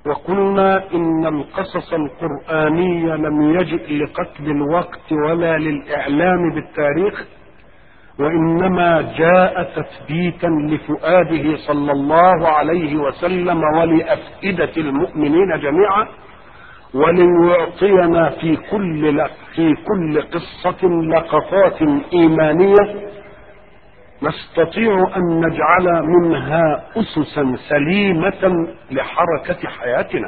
وقلنا إن القصص القرآني لم يجئ لقتل الوقت ولا للإعلام بالتاريخ وإنما جاء تثبيتا لفؤاده صلى الله عليه وسلم ولأفئدة المؤمنين جميعا وليعطينا في كل في كل قصة لقطات إيمانية نستطيع أن نجعل منها أسسا سليمة لحركة حياتنا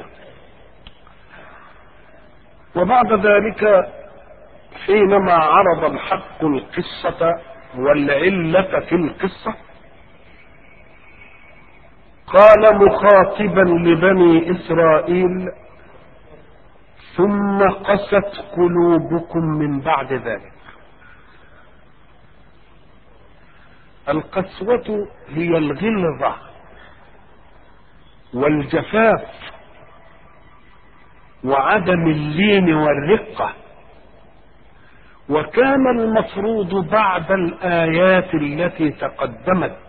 وبعد ذلك حينما عرض الحق القصة والعلة في القصة قال مخاطبا لبني إسرائيل ثم قست قلوبكم من بعد ذلك القسوة هي الغلظة والجفاف وعدم اللين والرقة وكان المفروض بعد الآيات التي تقدمت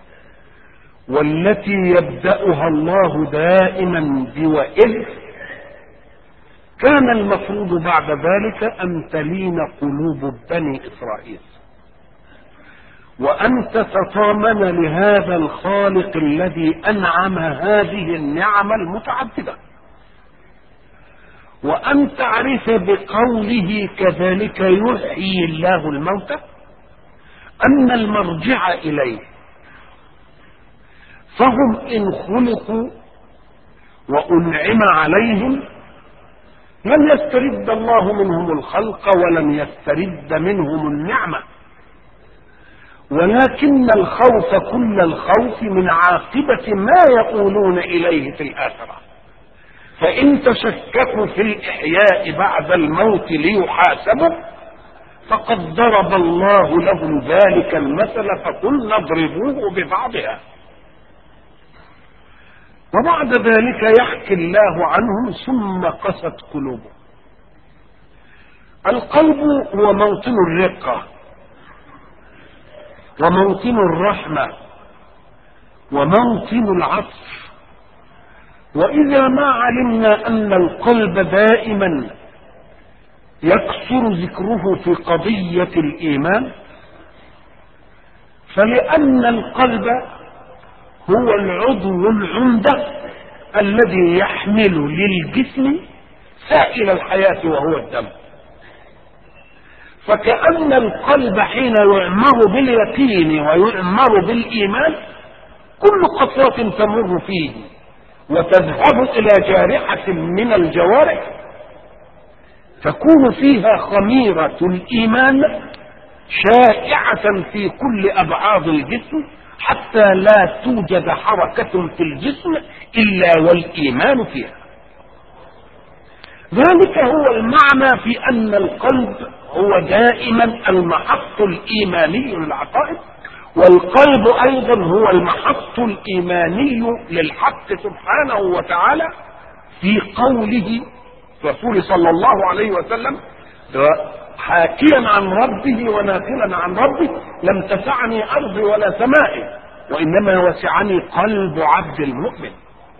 والتي يبدأها الله دائما بوئذ كان المفروض بعد ذلك أن تلين قلوب بني إسرائيل وأن تتطامن لهذا الخالق الذي أنعم هذه النعم المتعددة وأن تعرف بقوله كذلك يحيي الله الموتى أن المرجع إليه فهم إن خلقوا وأنعم عليهم لم يسترد الله منهم الخلق ولم يسترد منهم النعمه ولكن الخوف كل الخوف من عاقبة ما يقولون إليه في الآخرة فإن تشككوا في الإحياء بعد الموت ليحاسبوا فقد ضرب الله لهم ذلك المثل فقلنا اضربوه ببعضها وبعد ذلك يحكي الله عنهم ثم قست قلوبهم القلب هو موطن الرقه وموطن الرحمة وموطن العطف وإذا ما علمنا أن القلب دائما يكثر ذكره في قضية الإيمان فلأن القلب هو العضو العمدة الذي يحمل للجسم سائل الحياة وهو الدم فكأن القلب حين يعمر باليقين ويعمر بالإيمان كل قطرة تمر فيه وتذهب إلى جارحة من الجوارح تكون فيها خميرة الإيمان شائعة في كل أبعاد الجسم حتى لا توجد حركة في الجسم إلا والإيمان فيها ذلك هو المعنى في أن القلب هو دائما المحط الإيماني للعقائد والقلب أيضا هو المحط الإيماني للحق سبحانه وتعالى في قوله رسول صلى الله عليه وسلم حاكيا عن ربه وناقلا عن ربه لم تسعني أرضي ولا سمائي وإنما وسعني قلب عبد المؤمن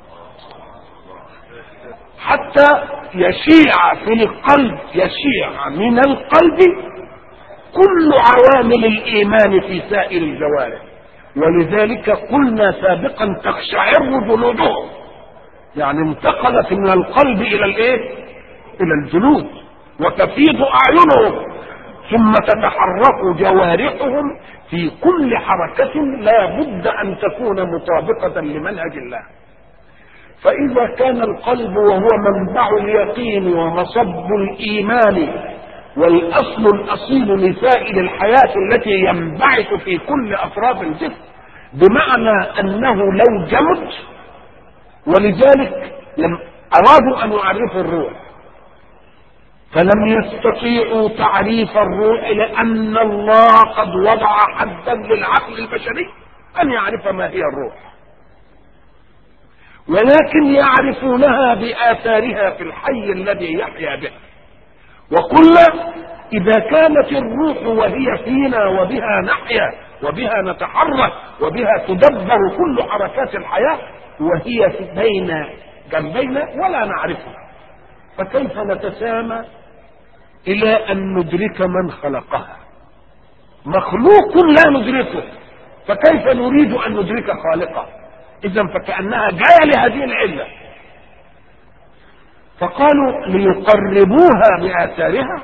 حتى يشيع في القلب يشيع من القلب كل عوامل الايمان في سائر الجوارح ولذلك قلنا سابقا تقشعر جلودهم يعني انتقلت من القلب الى الايه الى الجلود وتفيض اعينهم ثم تتحرك جوارحهم في كل حركة لا بد ان تكون مطابقة لمنهج الله فإذا كان القلب وهو منبع اليقين ومصب الإيمان والأصل الأصيل لسائر الحياة التي ينبعث في كل أفراد الجسم بمعنى أنه لو جمد ولذلك لم أرادوا أن يعرفوا الروح فلم يستطيعوا تعريف الروح لأن الله قد وضع حدا للعقل البشري أن يعرف ما هي الروح ولكن يعرفونها بآثارها في الحي الذي يحيا به وقلنا إذا كانت الروح وهي فينا وبها نحيا وبها نتحرك وبها تدبر كل حركات الحياة وهي بين جنبينا ولا نعرفه فكيف نتسامى الى ان ندرك من خلقها مخلوق لا ندركه فكيف نريد ان ندرك خالقه اذا فكانها جايه لهذه العله فقالوا ليقربوها باثارها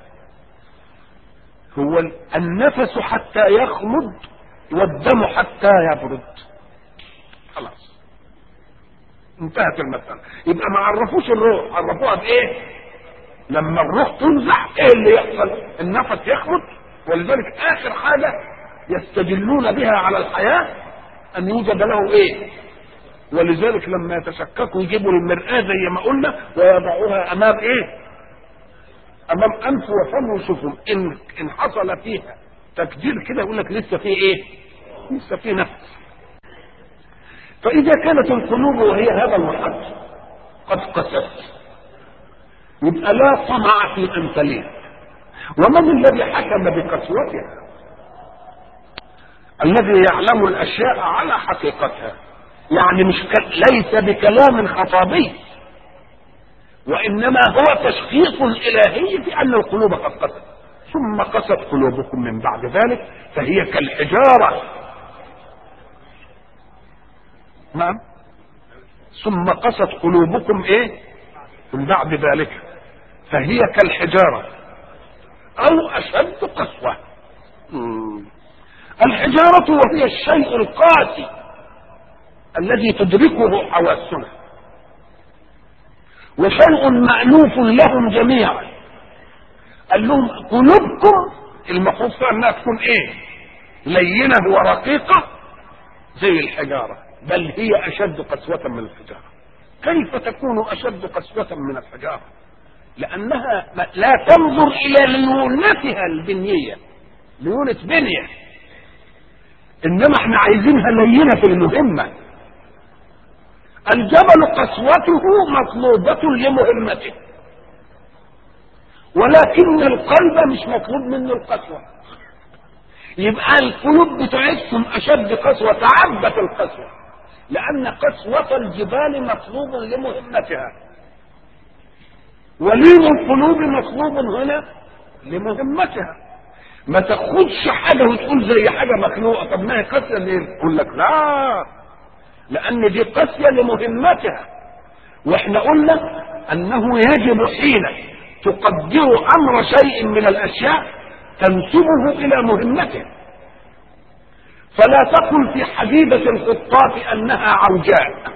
هو النفس حتى يخمد والدم حتى يبرد خلاص انتهت المسألة يبقى ما عرفوش الروح عرفوها بايه لما الروح تنزع ايه اللي يحصل النفس يخمد ولذلك اخر حاجة يستدلون بها على الحياة ان يوجد له ايه ولذلك لما يتشككوا يجيبوا المرآة زي ما قلنا ويضعوها امام ايه امام انف وفم وشوفهم ان ان حصل فيها تكدير كده يقول لك لسه في ايه لسه في نفس فاذا كانت القلوب وهي هذا المحط قد قست يبقى لا طمع في ان تلين ومن الذي حكم بقسوتها الذي يعلم الاشياء على حقيقتها يعني مش ك... ليس بكلام خطابي وانما هو تشخيص الهي في ان القلوب قد قست ثم قست قلوبكم من بعد ذلك فهي كالحجاره نعم ثم قست قلوبكم ايه من بعد ذلك فهي كالحجاره او اشد قسوه الحجاره وهي الشيء القاسي الذي تدركه حواسنا وشيء مألوف لهم جميعا قال لهم قلوبكم المفروض انها تكون ايه لينه ورقيقه زي الحجاره بل هي اشد قسوه من الحجاره كيف تكون اشد قسوه من الحجاره لانها لا تنظر الى ليونتها البنيه ليونه بنيه انما احنا عايزينها لينه في المهمه الجبل قسوته مطلوبة لمهمته ولكن القلب مش مطلوب منه القسوة يبقى القلوب بتاعتكم أشد قسوة تعبت القسوة لأن قسوة الجبال مطلوب لمهمتها ولين القلوب مطلوب هنا لمهمتها ما تاخدش حاجة وتقول زي حاجة مخلوقة طب ما هي قاسية ليه؟ يقول لك لا لان دي قاسية لمهمتها واحنا قلنا انه يجب حين تقدر امر شيء من الاشياء تنسبه الى مهمته فلا تقل في حديدة الخطاط انها عوجاء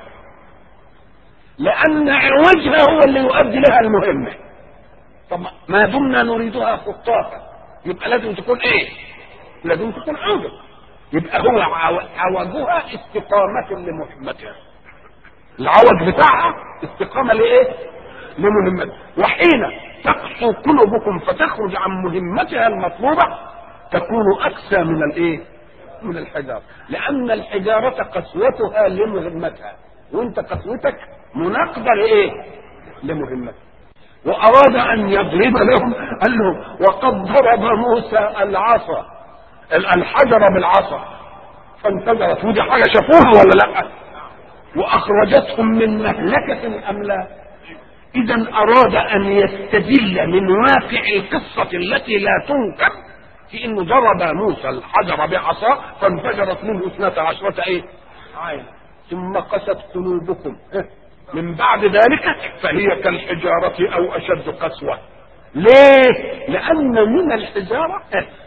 لان عوجها هو اللي يؤدي لها المهمة طب ما دمنا نريدها خطاطا يبقى لازم تكون ايه لازم تكون عوجة يبقى هو عوجها استقامة لمهمتها العوج بتاعها استقامة لإيه؟ لمهمتها وحين تقسو قلوبكم فتخرج عن مهمتها المطلوبة تكون أقسى من الإيه؟ من الحجارة لأن الحجارة قسوتها لمهمتها وأنت قسوتك مناقضة لإيه؟ لمهمتها وأراد أن يضرب لهم قال لهم وقد ضرب موسى العصا الحجر بالعصا فانفجرت ودي حاجه شافوها ولا لا واخرجتهم من مهلكه ام لا اذا اراد ان يستدل من واقع القصه التي لا تنكر في انه ضرب موسى الحجر بعصا فانفجرت منه اثنتا عشرة ايه عين ثم قست قلوبكم من بعد ذلك فهي كالحجارة او اشد قسوة ليه لان من الحجارة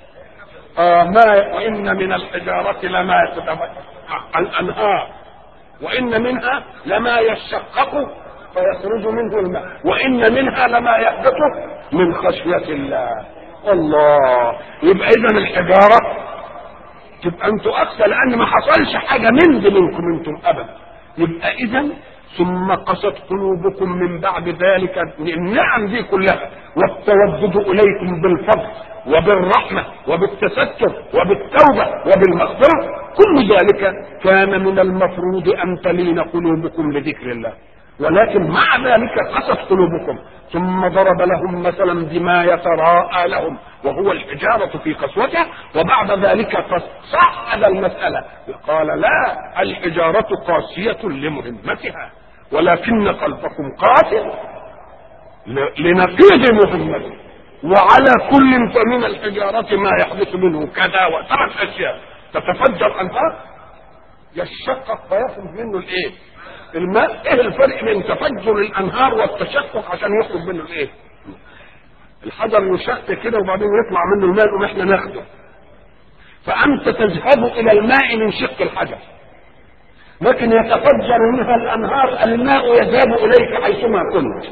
آه ما وإن من الحجارة لما يتفجر الأنهار وإن منها لما يشقق فيخرج منه الماء وإن منها لما يهبط من خشية الله الله يبقى إذا الحجارة تبقى أنتوا أقسى لأن ما حصلش حاجة من دي منكم أنتم أبدا يبقى إذا ثم قست قلوبكم من بعد ذلك النعم دي كلها والتودد إليكم بالفضل وبالرحمة وبالتستر وبالتوبة وبالمغفرة كل ذلك كان من المفروض أن تلين قلوبكم لذكر الله ولكن مع ذلك قست قلوبكم ثم ضرب لهم مثلا بما يتراءى لهم وهو الحجارة في قسوته وبعد ذلك صعد المسألة قال لا الحجارة قاسية لمهمتها ولكن قلبكم قاتل لنقيض محمد وعلى كل فمن الحجارة ما يحدث منه كذا وثلاث أشياء تتفجر أنهار يشقق فيخرج منه الإيه؟ الماء إيه الفرق بين تفجر الأنهار والتشقق عشان يخرج منه الإيه؟ الحجر يشق كده وبعدين يطلع منه الماء واحنا ناخده فأنت تذهب إلى الماء من شق الحجر لكن يتفجر منها الأنهار الماء يذهب إليك حيثما كنت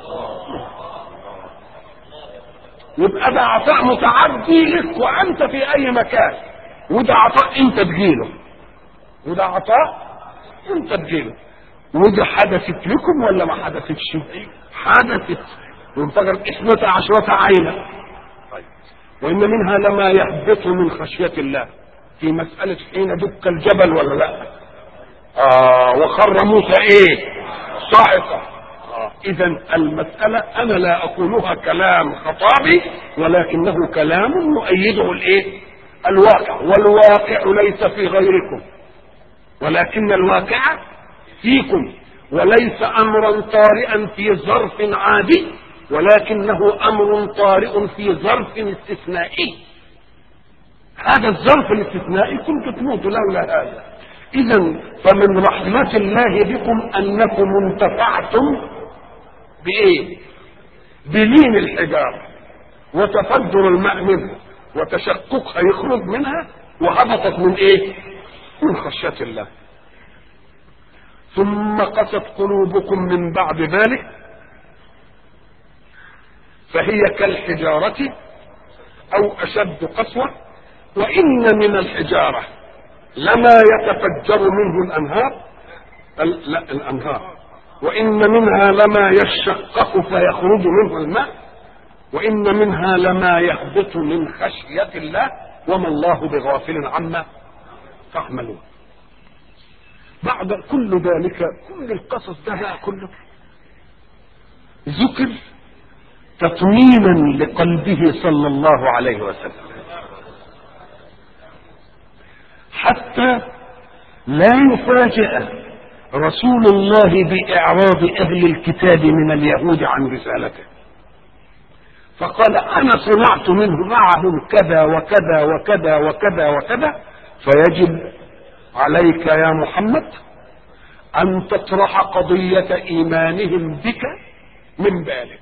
يبقى ده عطاء متعدي لك وأنت في أي مكان وده عطاء أنت تجيله وده عطاء أنت تجيله وده حدثت لكم ولا ما حدثتش؟ حدثت وانفجرت اثنتا عشرة عينا وإن منها لما يهبط من خشية الله في مسألة حين دك الجبل ولا لا آه وخر موسى ايه صاعقة آه إذا المسألة أنا لا أقولها كلام خطابي ولكنه كلام يؤيده الإيه الواقع والواقع ليس في غيركم ولكن الواقع فيكم وليس أمرا طارئا في ظرف عادي ولكنه امر طارئ في ظرف استثنائي هذا الظرف الاستثنائي كنت تموت لولا هذا اذا فمن رحمة الله بكم انكم انتفعتم بايه بلين الحجارة وتفجر الماء منها وتشققها يخرج منها وهبطت من ايه من خشية الله ثم قست قلوبكم من بعد ذلك فهي كالحجارة أو أشد قسوة وإن من الحجارة لما يتفجر منه الأنهار لا الأنهار وإن منها لما يشقق فيخرج منه الماء وإن منها لما يهبط من خشية الله وما الله بغافل عما تعملون بعد كل ذلك كل القصص ده بقى كله ذكر تطمينا لقلبه صلى الله عليه وسلم حتى لا يفاجئ رسول الله بإعراض أهل الكتاب من اليهود عن رسالته فقال أنا صنعت منه معهم كذا وكذا وكذا وكذا وكذا فيجب عليك يا محمد أن تطرح قضية إيمانهم بك من بالك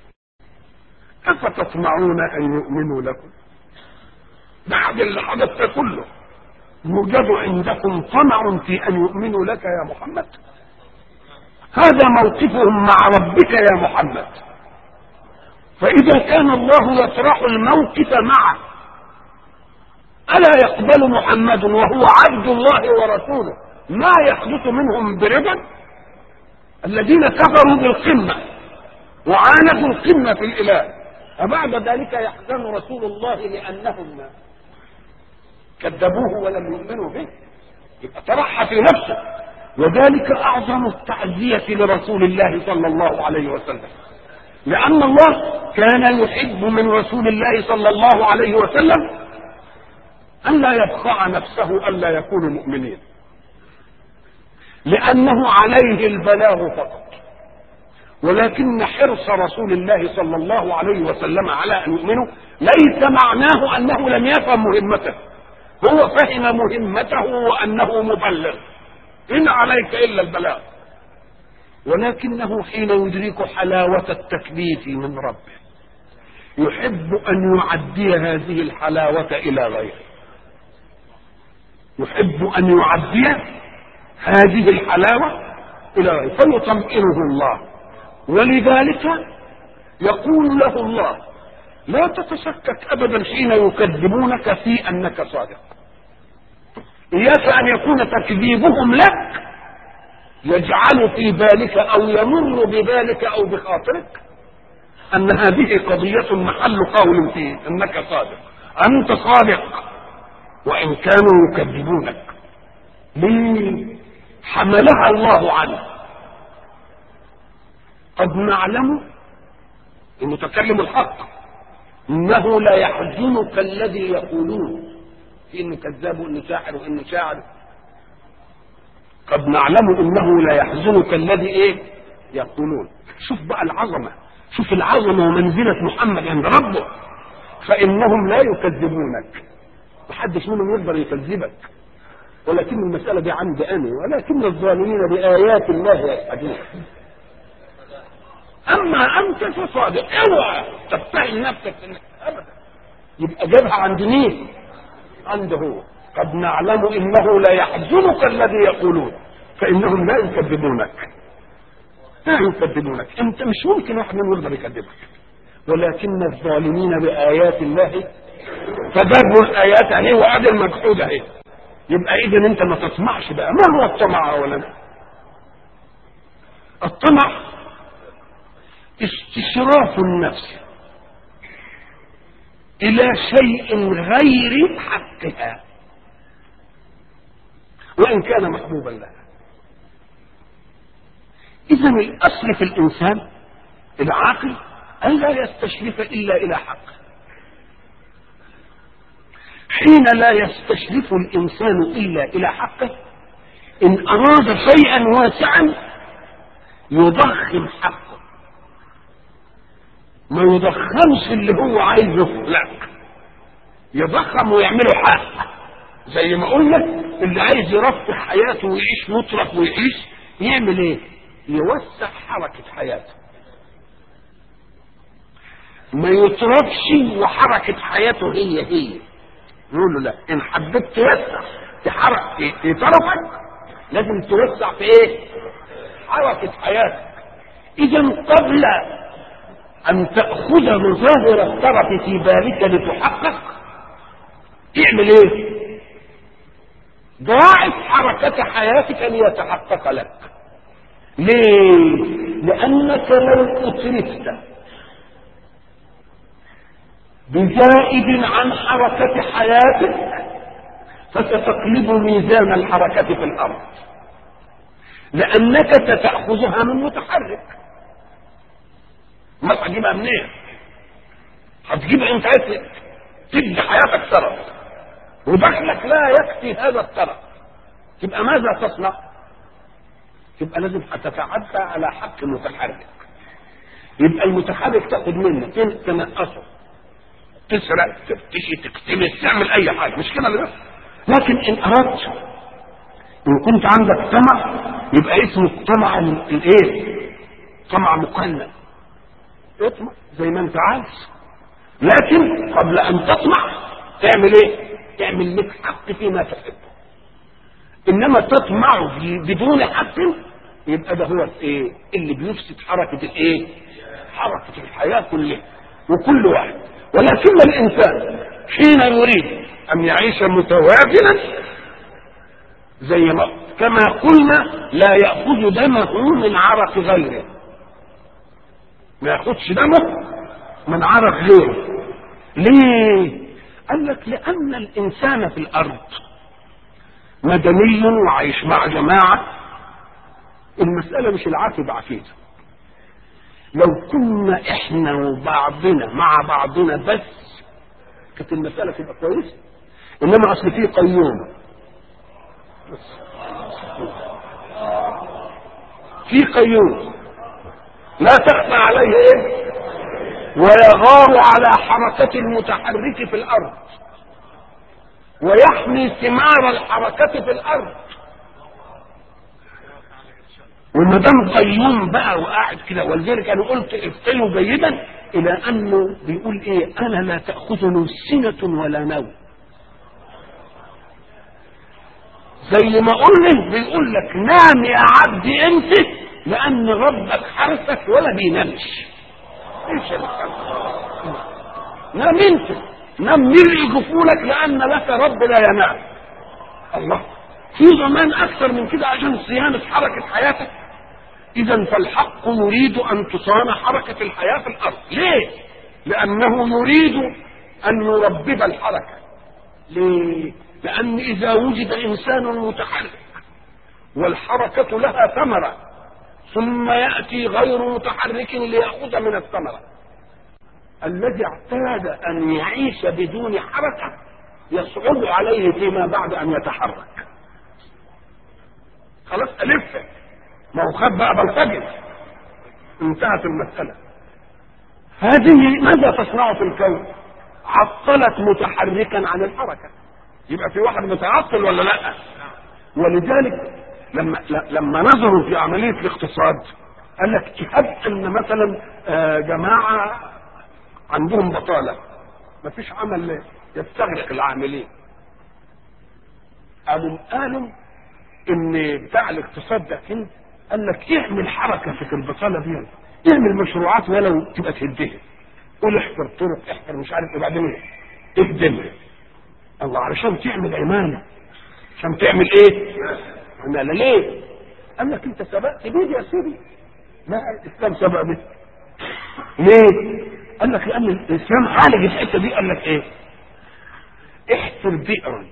أفتطمعون أن يؤمنوا لكم بعد اللي حدث ده كله يوجد عندكم طمع في أن يؤمنوا لك يا محمد هذا موقفهم مع ربك يا محمد فإذا كان الله يطرح الموقف معه ألا يقبل محمد وهو عبد الله ورسوله ما يحدث منهم بربا الذين كفروا بالقمة وعاندوا القمة في الإله أبعد ذلك يحزن رسول الله لأنهم كذبوه ولم يؤمنوا به يبقى طرحها في نفسه وذلك أعظم التعزية لرسول الله صلى الله عليه وسلم لأن الله كان يحب من رسول الله صلى الله عليه وسلم ألا يبخع نفسه ألا يكونوا مؤمنين لأنه عليه البلاغ فقط ولكن حرص رسول الله صلى الله عليه وسلم على أن يؤمنوا ليس معناه أنه لم يفهم مهمته هو فهم مهمته وأنه مبلغ إن عليك إلا البلاغ ولكنه حين يدرك حلاوة التكليف من ربه يحب أن يعدي هذه الحلاوة إلى غيره يحب أن يعدي هذه الحلاوة إلى غيره فيطمئنه الله ولذلك يقول له الله لا تتشكك أبدا حين يكذبونك في أنك صادق إياك أن يكون تكذيبهم لك يجعل في بالك أو يمر ببالك أو بخاطرك أن هذه قضية محل قول فيه أنك صادق أنت صادق وإن كانوا يكذبونك ليه حملها الله عنه قد نعلم المتكلم الحق انه لا يحزنك الذي يقولون في انه كذاب وانه ساحر وانه شاعر قد نعلم انه لا يحزنك الذي ايه يقولون شوف بقى العظمه شوف العظمه ومنزله محمد عند ربه فانهم لا يكذبونك محدش منهم يقدر يكذبك ولكن المسألة دي عندي أنا ولكن الظالمين بآيات الله يجحدون أما أنت فصادق اوعى تفتعل نفسك إنك أبدا يبقى جابها عند مين؟ عنده هو قد نعلم إنه لا يحزنك الذي يقولون فإنهم لا يكذبونك لا يكذبونك أنت مش ممكن واحد منهم يقدر يكذبك ولكن الظالمين بآيات الله فجابوا الآيات أهي وأدي المجحود أهي يبقى إذا أنت ما تطمعش بقى ما هو الطمع أولا الطمع استشراف النفس إلى شيء غير حقها وإن كان محبوبا لها إذا الأصل في الإنسان العاقل ألا يستشرف إلا إلى حق حين لا يستشرف الإنسان إلا إلى حقه إن أراد شيئا واسعا يضخم حقه ما يضخمش اللي هو عايزه لا يضخم ويعمله حق زي ما قلنا اللي عايز يرفع حياته ويعيش مطرف ويعيش يعمل ايه يوسع حركة حياته ما يطرفش وحركة حياته هي هي يقول له لا ان حبيت توسع تحرك في, في طرفك لازم توسع في ايه حركة حياتك اذا قبل ان تأخذ مظاهر الطرف في بالك لتحقق اعمل ايه ضاعف حركة حياتك ليتحقق لك ليه لانك لو اتركت بزائد عن حركة حياتك فستقلب ميزان الحركة في الأرض لأنك ستأخذها من متحرك ما هتجيبها منين؟ هتجيبها انت عايز تدي حياتك طرف ودخلك لا يكفي هذا الطرف تبقى ماذا تصنع؟ تبقى لازم هتتعدى على حق المتحرك يبقى المتحرك تاخد منك تنقصه تسرق تفتشي تكتمس تعمل اي حاجه مش كده بس لكن ان اردت ان كنت عندك طمع يبقى اسمه الطمع الايه طمع مقنن اطمع زي ما انت عايز لكن قبل ان تطمع تعمل ايه تعمل لك حق فيما تحبه انما تطمع بدون حق يبقى ده هو الايه اللي بيفسد حركه الايه حركه الحياه كلها وكل واحد ولكن الانسان حين يريد ان يعيش متوازنا زي ما كما قلنا لا ياخذ دمه من عرق غيره ما ياخذش دمه من عرق غيره ليه قال لك لان الانسان في الارض مدني وعايش مع جماعه المساله مش العافيه عقيده لو كنا احنا وبعضنا مع بعضنا بس كانت المسألة تبقى كويسة إنما أصل فيه قيوم في قيوم لا تخفى عليه إيه ويغار على حركة المتحرك في الأرض ويحمي ثمار الحركة في الأرض وما دام قيوم بقى وقاعد كده ولذلك انا قلت افتلوا جيدا الى انه بيقول ايه انا لا تاخذني سنه ولا نوم زي ما قلنا بيقول لك نام يا عبدي انت لان ربك حرسك ولا بينامش ايش نام انت نام ملء جفولك لان لك رب لا ينام الله في ضمان اكثر من كده عشان صيانه حركه حياتك اذا فالحق يريد ان تصان حركه الحياه في الارض ليه لانه يريد ان يربب الحركه ليه لان اذا وجد انسان متحرك والحركه لها ثمره ثم ياتي غير متحرك لياخذ من الثمره الذي اعتاد ان يعيش بدون حركه يصعب عليه فيما بعد ان يتحرك خلاص الفها ما هو خد بقى بلطجي انتهت المساله هذه ماذا تصنع في الكون عطلت متحركا عن الحركه يبقى في واحد متعطل ولا لا ولذلك لما لما نظروا في عمليه الاقتصاد قال لك هب ان مثلا آه، جماعه عندهم بطاله ما فيش عمل يستغرق العاملين قالوا قالوا ان بتاع الاقتصاد ده كده قال لك اعمل حركه في البطاله دي اعمل مشروعات ولو تبقى تهدها قول احفر طرق احفر مش عارف ايه بعدين ايه اهدمها الله علشان تعمل عماله عشان تعمل ايه؟ عماله ليه؟ قال لك انت سبقت بيدي يا سيدي لا الاسلام سبق بيدي ليه؟ قال لك لان الاسلام عالج الحته دي قال لك ايه؟ احفر بئرا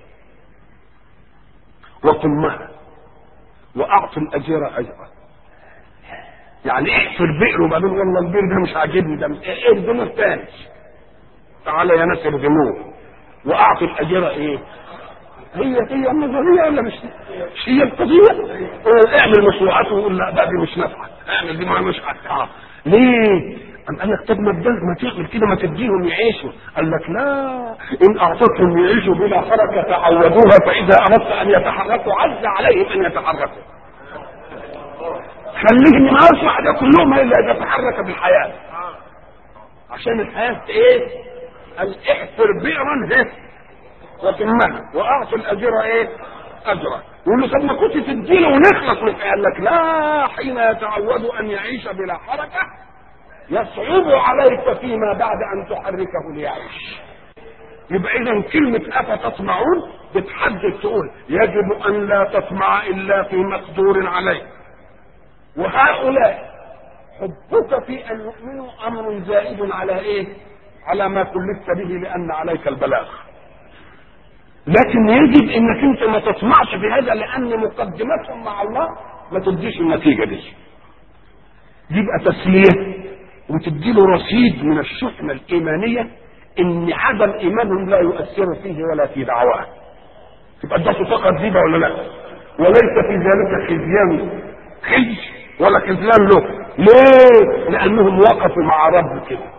وقمها واعطي الاجير اجرا يعني احفر بئر وبعدين والله البئر ده مش عاجبني ده اردموه تاني تعالى يا ناس اردموه واعطي الاجير ايه هي هي النظريه ولا مش مش هي القضيه اعمل مشروعات ويقول لا بقى دي مش نافعه اعمل دي ما مش نافعه ليه؟ قام قال لك طب ما تدل- ما تعمل كده ما تديهم يعيشوا قال لك لا ان اعطيتهم يعيشوا بلا حركه تعودوها فاذا اردت ان يتحركوا عز عليهم ان يتحركوا خليهم ما اسمع ده كلهم الا اذا تحرك بالحياه عشان الحياه ايه؟ قال احفر بئرا هه وتمها واعطي الاجر ايه؟ اجرا يقول له طب ما كنت تديله ونخلص من قال لك لا حين يتعود ان يعيش بلا حركه يصعب عليك فيما بعد ان تحركه ليعيش يبقى اذا كلمة افتطمعون بتحدد تقول يجب ان لا تطمع الا في مقدور عليه وهؤلاء حبك في ان يؤمنوا امر زائد على ايه على ما كلفت به لان عليك البلاغ لكن يجب انك انت ما تطمعش في هذا لان مقدمتهم مع الله ما تديش النتيجه دي يبقى تسليه وتديله رصيد من الشحنه الايمانيه ان عدم ايمانهم لا يؤثر فيه ولا في دعواه تبقى ادته طاقه جديده ولا لا وليس في ذلك خزيان خزي ولا خذلان له ليه لانهم وقفوا مع رب كده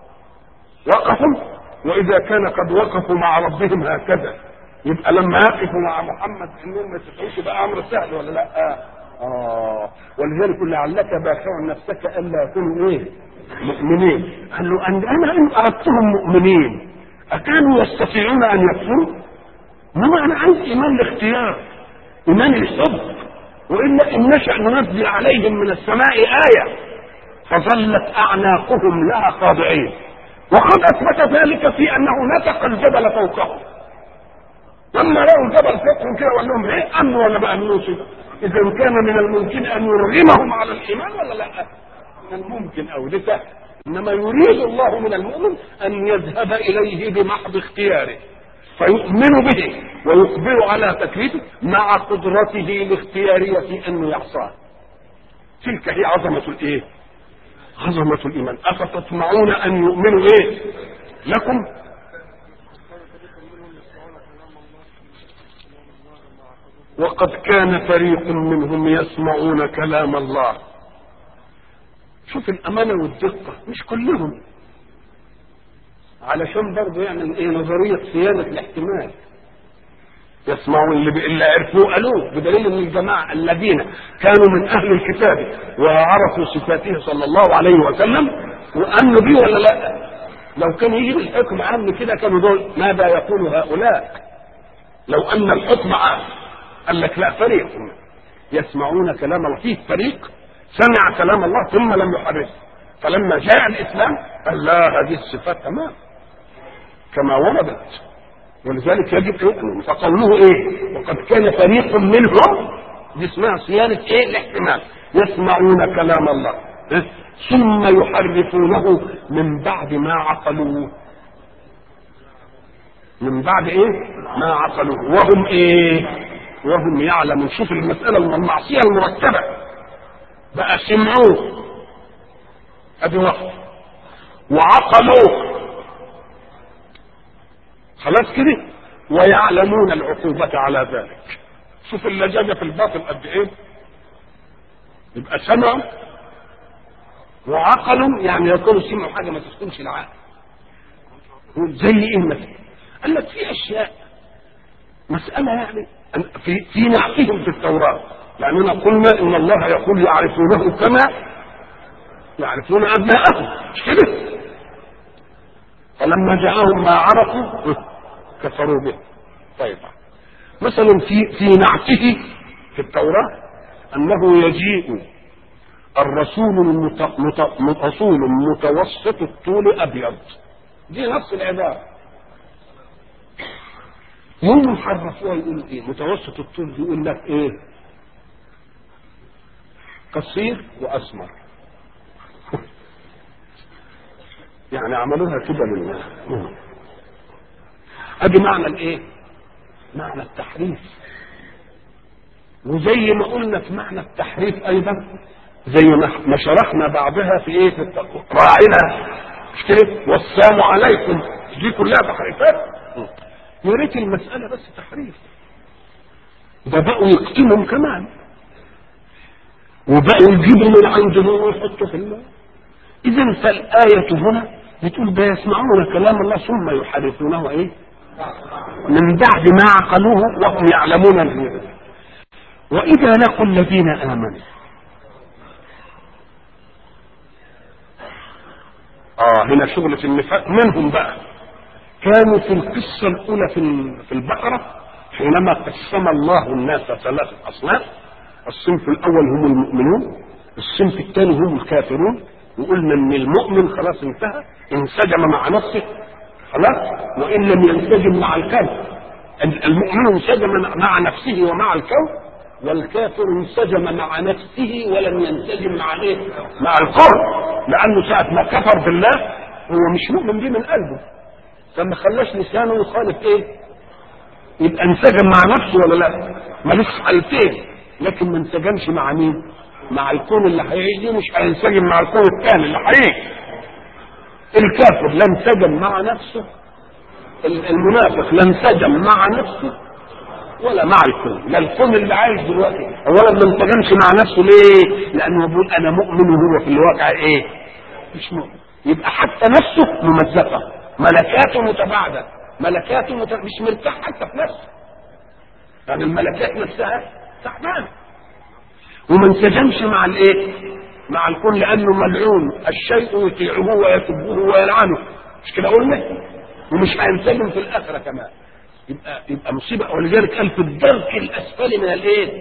وقفوا واذا كان قد وقفوا مع ربهم هكذا يبقى لما يقفوا مع محمد انهم ما يستطيعوش يبقى امر سهل ولا لا اه, آه. ولذلك لعلك باخع نفسك الا يكونوا ايه مؤمنين قال له أن انا ان اردتهم مؤمنين اكانوا يستطيعون ان يكفروا انما انا عايز ايمان الاختيار ايمان الحب والا ان نشا ننزل عليهم من السماء ايه فظلت اعناقهم لها خاضعين وقد اثبت ذلك في انه نطق الجبل فوقهم لما راوا الجبل فوقهم كده وقال لهم ايه امنوا ولا ما امنوش اذا كان من الممكن ان يرغمهم على الايمان ولا لا من الممكن او ده سهل انما يريد الله من المؤمن ان يذهب اليه بمحض اختياره فيؤمن به ويقبل على تكليفه مع قدرته الاختياريه في انه يعصاه تلك هي عظمه الايه عظمة الإيمان أفتطمعون أن يؤمنوا إيه لكم وقد كان فريق منهم يسمعون كلام الله شوف الأمانة والدقة مش كلهم علشان برضه يعمل ايه نظرية صيانة الاحتمال يسمعوا اللي, اللي عرفوه قالوه بدليل ان الجماعه الذين كانوا من اهل الكتاب وعرفوا صفاته صلى الله عليه وسلم وامنوا به ولا لا؟ لو كان يجي الحكم عام كده كانوا دول ماذا يقول هؤلاء؟ لو ان الحكم عام قال لك لا فريق يسمعون كلام الله فيه فريق سمع كلام الله ثم لم يحرفه فلما جاء الاسلام قال لا هذه الصفات تمام كما وردت ولذلك يجب يؤمن فقوله ايه وقد كان فريق منهم دي اسمها صيانة ايه الاحتمال يسمعون كلام الله إيه؟ ثم يحرفونه من بعد ما عقلوه من بعد ايه ما عقلوه وهم ايه وهم يعلمون شوف المسألة المعصية المرتبة بقى سمعوه ادي واحد وعقلوه خلاص كده ويعلمون العقوبة على ذلك شوف اللجاجة في الباطل قد ايه يبقى سمعوا وعقلوا يعني يكونوا سمعوا حاجه ما تسكنش العقل زي ايه مثلا؟ قال لك في اشياء مساله يعني في في نعتهم في التوراه لاننا قلنا ان الله يقول يعرفونه كما يعرفون ابناءهم مش كده؟ فلما جاءهم ما عرفوا كفروا به طيب مثلا في في نعته في التوراه انه يجيء الرسول المت... مت... رسول متوسط الطول ابيض دي نفس العباره يوم حرفوها يقول ايه متوسط الطول يقول لك ايه قصير واسمر يعني عملوها كده لله ادي معنى الايه معنى التحريف وزي ما قلنا في معنى التحريف ايضا زي ما شرحنا بعضها في ايه في التقوى راعنا مش كده والسلام عليكم دي كلها تحريفات يا ريت المساله بس تحريف ده بقوا يقتلهم كمان وبقوا يجيبوا من عندهم ويحطوا في الله اذا فالايه هنا بتقول ده يسمعون كلام الله ثم يحرفونه ايه من بعد ما عقلوه وهم يعلمون الغيب واذا لقوا الذين امنوا اه هنا شغل في النفاق منهم بقى كانوا في القصة الأولى في في البقرة حينما قسم الله الناس ثلاثة أصناف الصنف الأول هم المؤمنون الصنف الثاني هم الكافرون وقلنا ان المؤمن خلاص انتهى انسجم مع نفسه خلاص وان لم ينسجم مع الكون المؤمن انسجم مع نفسه ومع الكون والكافر انسجم مع نفسه ولم ينسجم مع ايه؟ مع الكون لانه ساعه ما كفر بالله هو مش مؤمن بيه من قلبه فما خلاش لسانه يخالف ايه؟ يبقى انسجم مع نفسه ولا لا؟ مالوش حالتين لكن ما انسجمش مع مين؟ مع الكون اللي هيجي مش هينسجم مع الكون الثاني اللي هيجي الكافر لا انسجم مع نفسه المنافق لا انسجم مع نفسه ولا مع الكون لا الكون اللي عايش دلوقتي اولا ما انسجمش مع نفسه ليه لانه بيقول انا مؤمن وهو في الواقع ايه مش مؤمن يبقى حتى نفسه ممزقه ملكاته متباعده ملكاته مت... مش مرتاح حتى في نفسه يعني الملكات نفسها تعبانه وما انسجمش مع الايه مع الكون لانه ملعون الشيء يطيعه ويسبه ويلعنه مش كده قلنا ومش هينسجم في الاخره كمان يبقى يبقى مصيبه ولذلك قال في الدرك الاسفل من الايه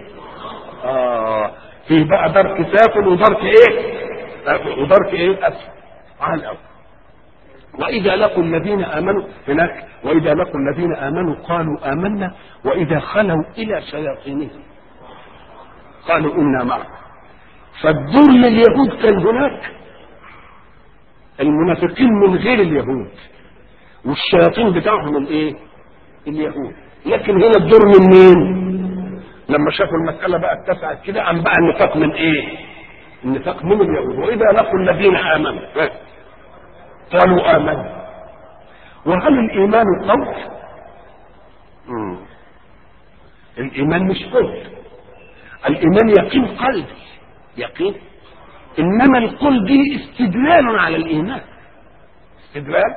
اه في بقى درك سافل ودرك ايه ودرك ايه اسفل عن أول. واذا لقوا الذين امنوا هناك واذا لقوا الذين امنوا قالوا امنا واذا خلوا الى شياطينهم قالوا انا معكم فالدور لليهود كان هناك المنافقين من غير اليهود والشياطين بتاعهم الايه اليهود لكن هنا الدور من مين لما شافوا المسألة بقى اتسعت كده قام بقى النفاق من ايه النفاق من اليهود واذا لقوا الذين امنوا قالوا امنا وهل الايمان قول مم. الايمان مش قول الايمان يقين قلبي يقين انما القول دي استدلال على الايمان استدلال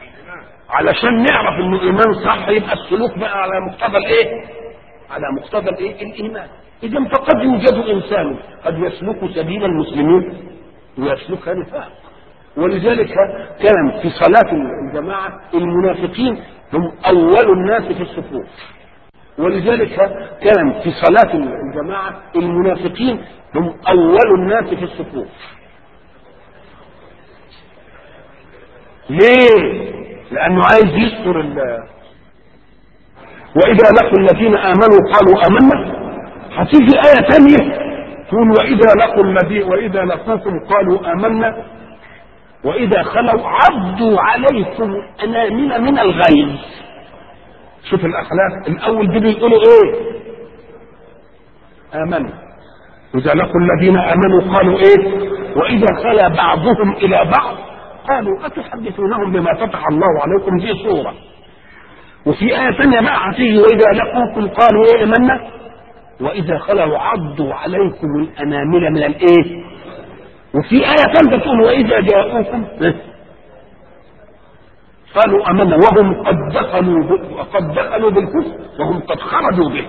علشان نعرف ان الايمان صح يبقى السلوك بقى على مقتضى الايه على مقتضى الايه الايمان اذا فقد يوجد انسان قد يسلك سبيل المسلمين ويسلكها نفاق ولذلك كان في صلاة الجماعة المنافقين هم أول الناس في الصفوف ولذلك كان في صلاة الجماعة المنافقين هم أول الناس في الصفوف ليه؟ لأنه عايز يستر ال وإذا لقوا الذين آمنوا قالوا آمنا هتيجي آية ثانية تقول وإذا لقوا الذين وإذا لقوكم قالوا آمنا وإذا خلوا عضوا عليكم أنامل من الغيظ شوف الأخلاق الأول دي بيقولوا إيه آمنوا وإذا لقوا الذين آمنوا قالوا إيه وإذا خلا بعضهم إلى بعض قالوا أتحدثونهم بما فتح الله عليكم دي صورة وفي آية ثانية بقى هتيجي وإذا لقوكم قالوا إيه آمنا واذا خلوا عضوا عليكم الانامل من الايه وفي آية ثالثة تقول وإذا جاءوكم قالوا أمنا وهم قد دخلوا قد دخلوا بالكفر وهم قد خرجوا به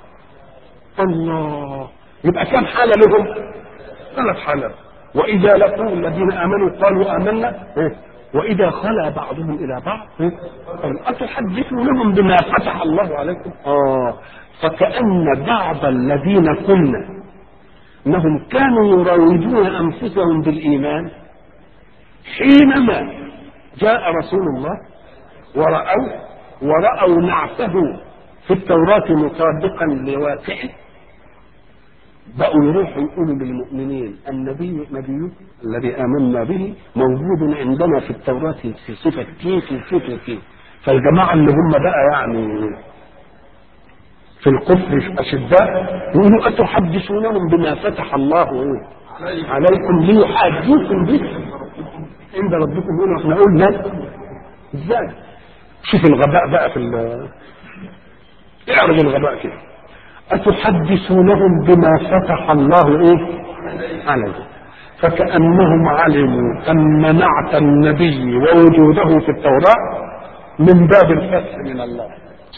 الله يبقى كم حالة لهم؟ ثلاث حالات وإذا لقوا الذين آمنوا قالوا آمنا وإذا خلا بعضهم إلى بعض قال أتحدثونهم بما فتح الله عليكم؟ آه فكأن بعض الذين قلنا انهم كانوا يراودون انفسهم بالايمان حينما جاء رسول الله ورأوا ورأوا نعته في التوراة مطابقا لواقعه بقوا يروحوا يقولوا للمؤمنين النبي نبي الذي آمنا به موجود عندنا في التوراة في صفة كيف وكيف وكيف فالجماعة اللي هم بقى يعني في الكفر أشداء يقولوا أتحدثونهم بما فتح الله عليكم ليحاجوكم به عند ربكم يقولوا احنا قلنا ازاي شوف الغباء بقى في اعرض الغباء كده أتحدثونهم بما فتح الله ايه عليكم فكأنهم علموا أن نعت النبي ووجوده في التوراة من باب الفتح من الله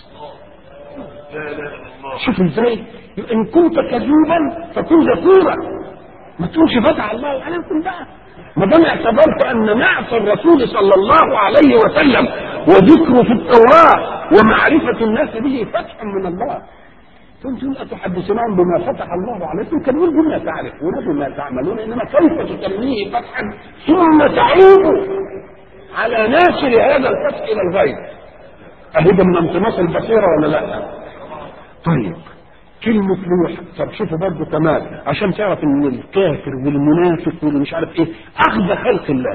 شوف ازاي ان كنت كذوبا فكن ذكورا ما تقولش فتح الله عليكم بقى ما دام اعتبرت ان نعت الرسول صلى الله عليه وسلم وذكره في التوراه ومعرفه الناس به فتح من الله كنتم اتحدثونهم بما فتح الله عليكم كان يقول بما تعرفون بما تعملون انما كيف تسميه فتحا ثم تعيب على ناشر هذا الفتح الى الغيب اهي ده من انطماس البصيره ولا لا؟ طيب كلمة روح طب شوفوا برضه كمان عشان تعرف ان الكافر والمنافق واللي مش عارف ايه اخذ خلق الله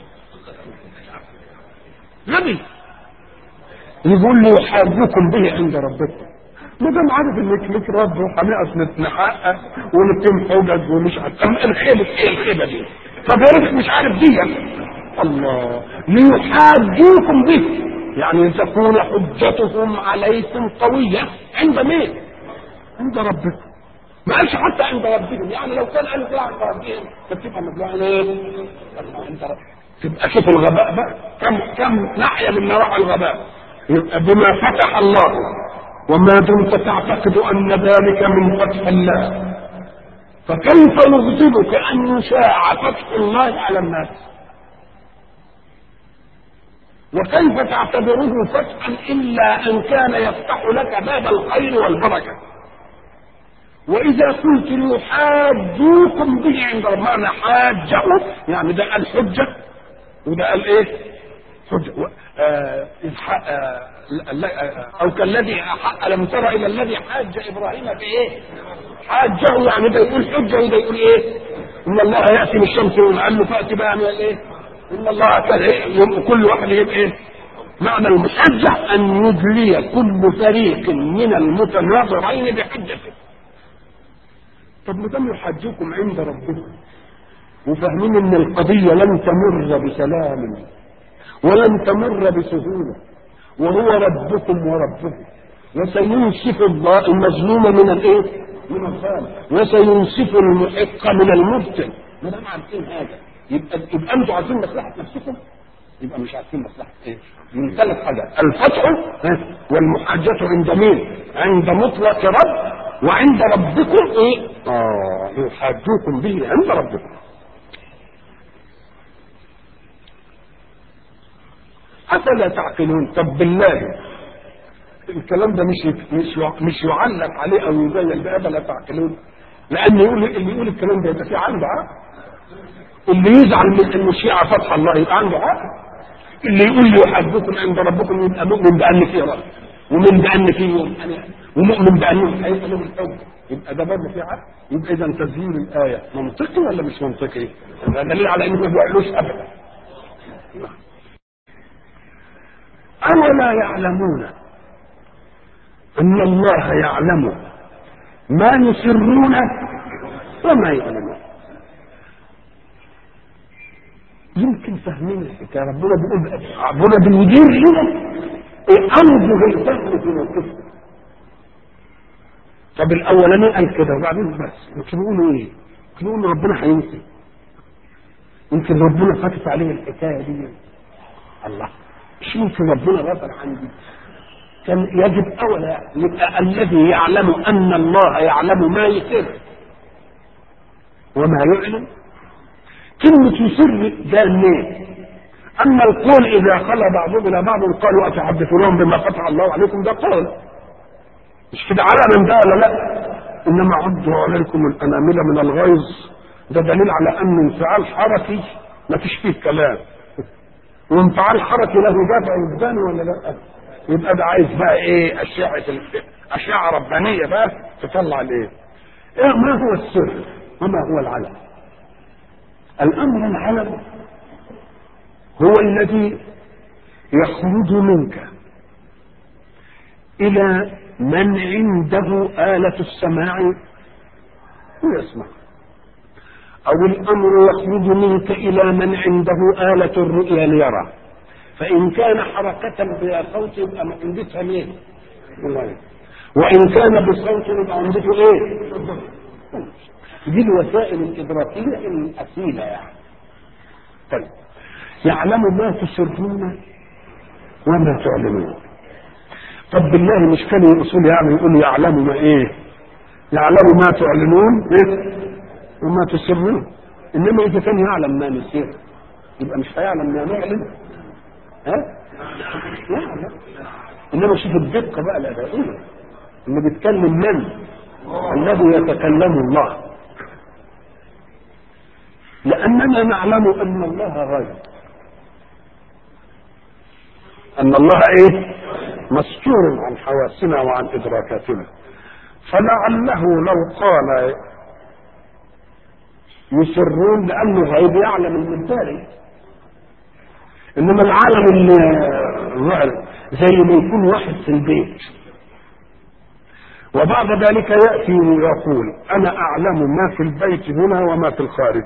نبي يقول له يحاجوكم به عند ربكم ما دام عارف انك لك رب وهنقف نتحقق ونتم حجج ومش عارف الخيبة ايه الخيبة دي طب يا ريت مش عارف دي الله ليحاجوكم به يعني تكون حجتهم عليكم قوية عند مين؟ عند ربكم ما قالش حتى عند ربهم يعني لو كان قال عند ربهم فتبقى مبلوعة ايه؟ عند ربهم تبقى شوف الغباء بقى كم كم ناحية من نواحي الغباء يبقى بما فتح الله وما دمت تعتقد ان ذلك من فتح الله فكيف يغضبك ان يشاع فتح الله على الناس وكيف تعتبره فتحا الا ان كان يفتح لك باب الخير والبركه واذا قلت ليحاجوكم به عند معنى حاجه يعني ده قال حجه وده قال ايه حجه آه آه او كالذي الم تر الى الذي حاج ابراهيم في ايه حاجه يعني ده يقول حجه وده يقول ايه ان الله ياتي بالشمس وقال له فاتي بقى من ايه ان الله كان كل واحد يبقى ايه معنى المحجة ان يدلي كل فريق من المتناظرين بحجته طب ما دام يحجوكم عند ربكم وفاهمين ان القضية لن تمر بسلام ولن تمر بسهولة وهو ربكم وربه وسينصف الله المظلوم من الايه؟ من الظالم وسينصف المحق من المبطل ما دام عارفين هذا يبقى يبقى انتوا عارفين مصلحه نفسكم يبقى مش عارفين مصلحه ايه؟ من ثلاث حاجات الفتح والمحاجة عند مين؟ عند مطلق رب وعند ربكم ايه؟ اه يحاجوكم به عند ربكم افلا تعقلون طب بالله الكلام ده مش مش مش يعلق عليه او يزين بافلا تعقلون لان يقول اللي يقول الكلام ده يبقى في عنده عقل اللي يزعل من ان الشيعة فتح الله يبقى عنده عقل اللي يقول لي يحبكم عند ربكم يبقى مؤمن بان في رب ومن بان في يوم ومؤمن بانه هيبقى له الحب يبقى ده برضه في عقل يبقى اذا تزيين الايه منطقي ولا مش منطقي؟ ده دليل على انه ما بيعلوش ابدا أولا يعلمون أن الله يعلم ما يسرون وما يعلمون يمكن فاهمين الحكايه ربنا بيقول ربنا بيدير لنا انظر الفهم في موقفه طب الاولاني قال كده وبعدين بس يمكن يقولوا ايه؟ يمكن يقولوا ربنا هينسي يمكن ربنا فاتت عليه الحكايه دي الله مش ممكن ربنا غفر عن دي كان يجب اولا يبقى الذي يعلم ان الله يعلم ما يسر وما يعلم كلمة يسر ده منين؟ أما القول إذا خلى بعضهم إلى بعض قالوا أتحدثونهم بما فتح الله عليكم ده قول مش كده على من ده ولا لا؟ إنما عضوا عليكم الأنامل من الغيظ ده دليل على أن انفعال حركي ما فيش فيه كلام وانفعال حركي له دافع وجدان ولا لا؟ يبقى ده عايز بقى ايه أشعة أشعة ربانية بقى تطلع الايه؟ إيه ما هو السر؟ وما هو العلم؟ الأمر العلم هو الذي يخرج منك إلى من عنده آلة السماع ويسمع أو الأمر يخرج منك إلى من عنده آلة الرؤيا ليرى فإن كان حركة بلا صوت يبقى عندتها ليه؟ وإن كان بصوت يبقى عندته إيه؟ دي الوسائل الإدراكية الأصيلة يعني طيب يعلم ما تسرون وما تعلنون طب بالله مش كان الاصول يعني يقول يعلم ما ايه يعلم ما تعلنون ايه وما تسرون انما اذا كان يعلم ما نسير يبقى مش هيعلم ما نعلم ها يعلم انما شوف الدقه بقى الادائيه اللي بيتكلم من الذي يتكلم الله لاننا نعلم ان الله غيب ان الله ايه مستور عن حواسنا وعن ادراكاتنا فلعله لو قال يسرون لانه غيب يعلم المداري انما العالم اللي زي ما يكون واحد في البيت وبعد ذلك ياتي ويقول انا اعلم ما في البيت هنا وما في الخارج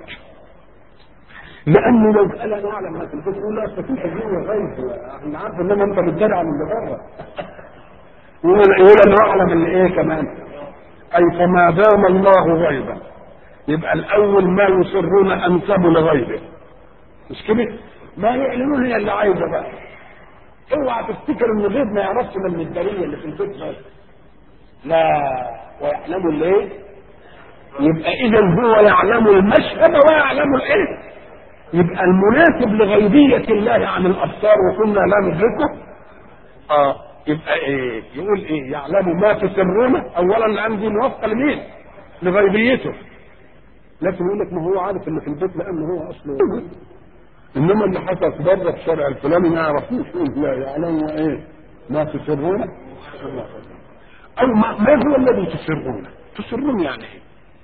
لانه لو قال انا اعلم ما في البيت يقول لا استطيع جوه غيب انا عارف انما انت بتدري عن اللي بره يقول انا اعلم اللي ايه كمان اي فما دام الله غيبا يبقى الاول ما يصرون انسبوا لغيبه مش كده ما يعلنون هي اللي عايزه بقى اوعى تفتكر ان الغيب ما يعرفش من الداريه اللي في البيت بس لا ويعلم الايه يبقى اذا هو يعلم المشهد ويعلم الايه يبقى المناسب لغيبية الله عن الأبصار وكنا لا ندركه اه يبقى ايه يقول ايه يعلم ما تسرون اولا لان دي موافقه لمين لغيبيته لكن يقول لك ما هو عارف اللي في البيت لانه هو اصله انما اللي حصل بره في الشارع الفلاني ما يعرفوش لا يعلم ايه ما تسرون او ما, ما هو الذي تسرون تسرون يعني ايه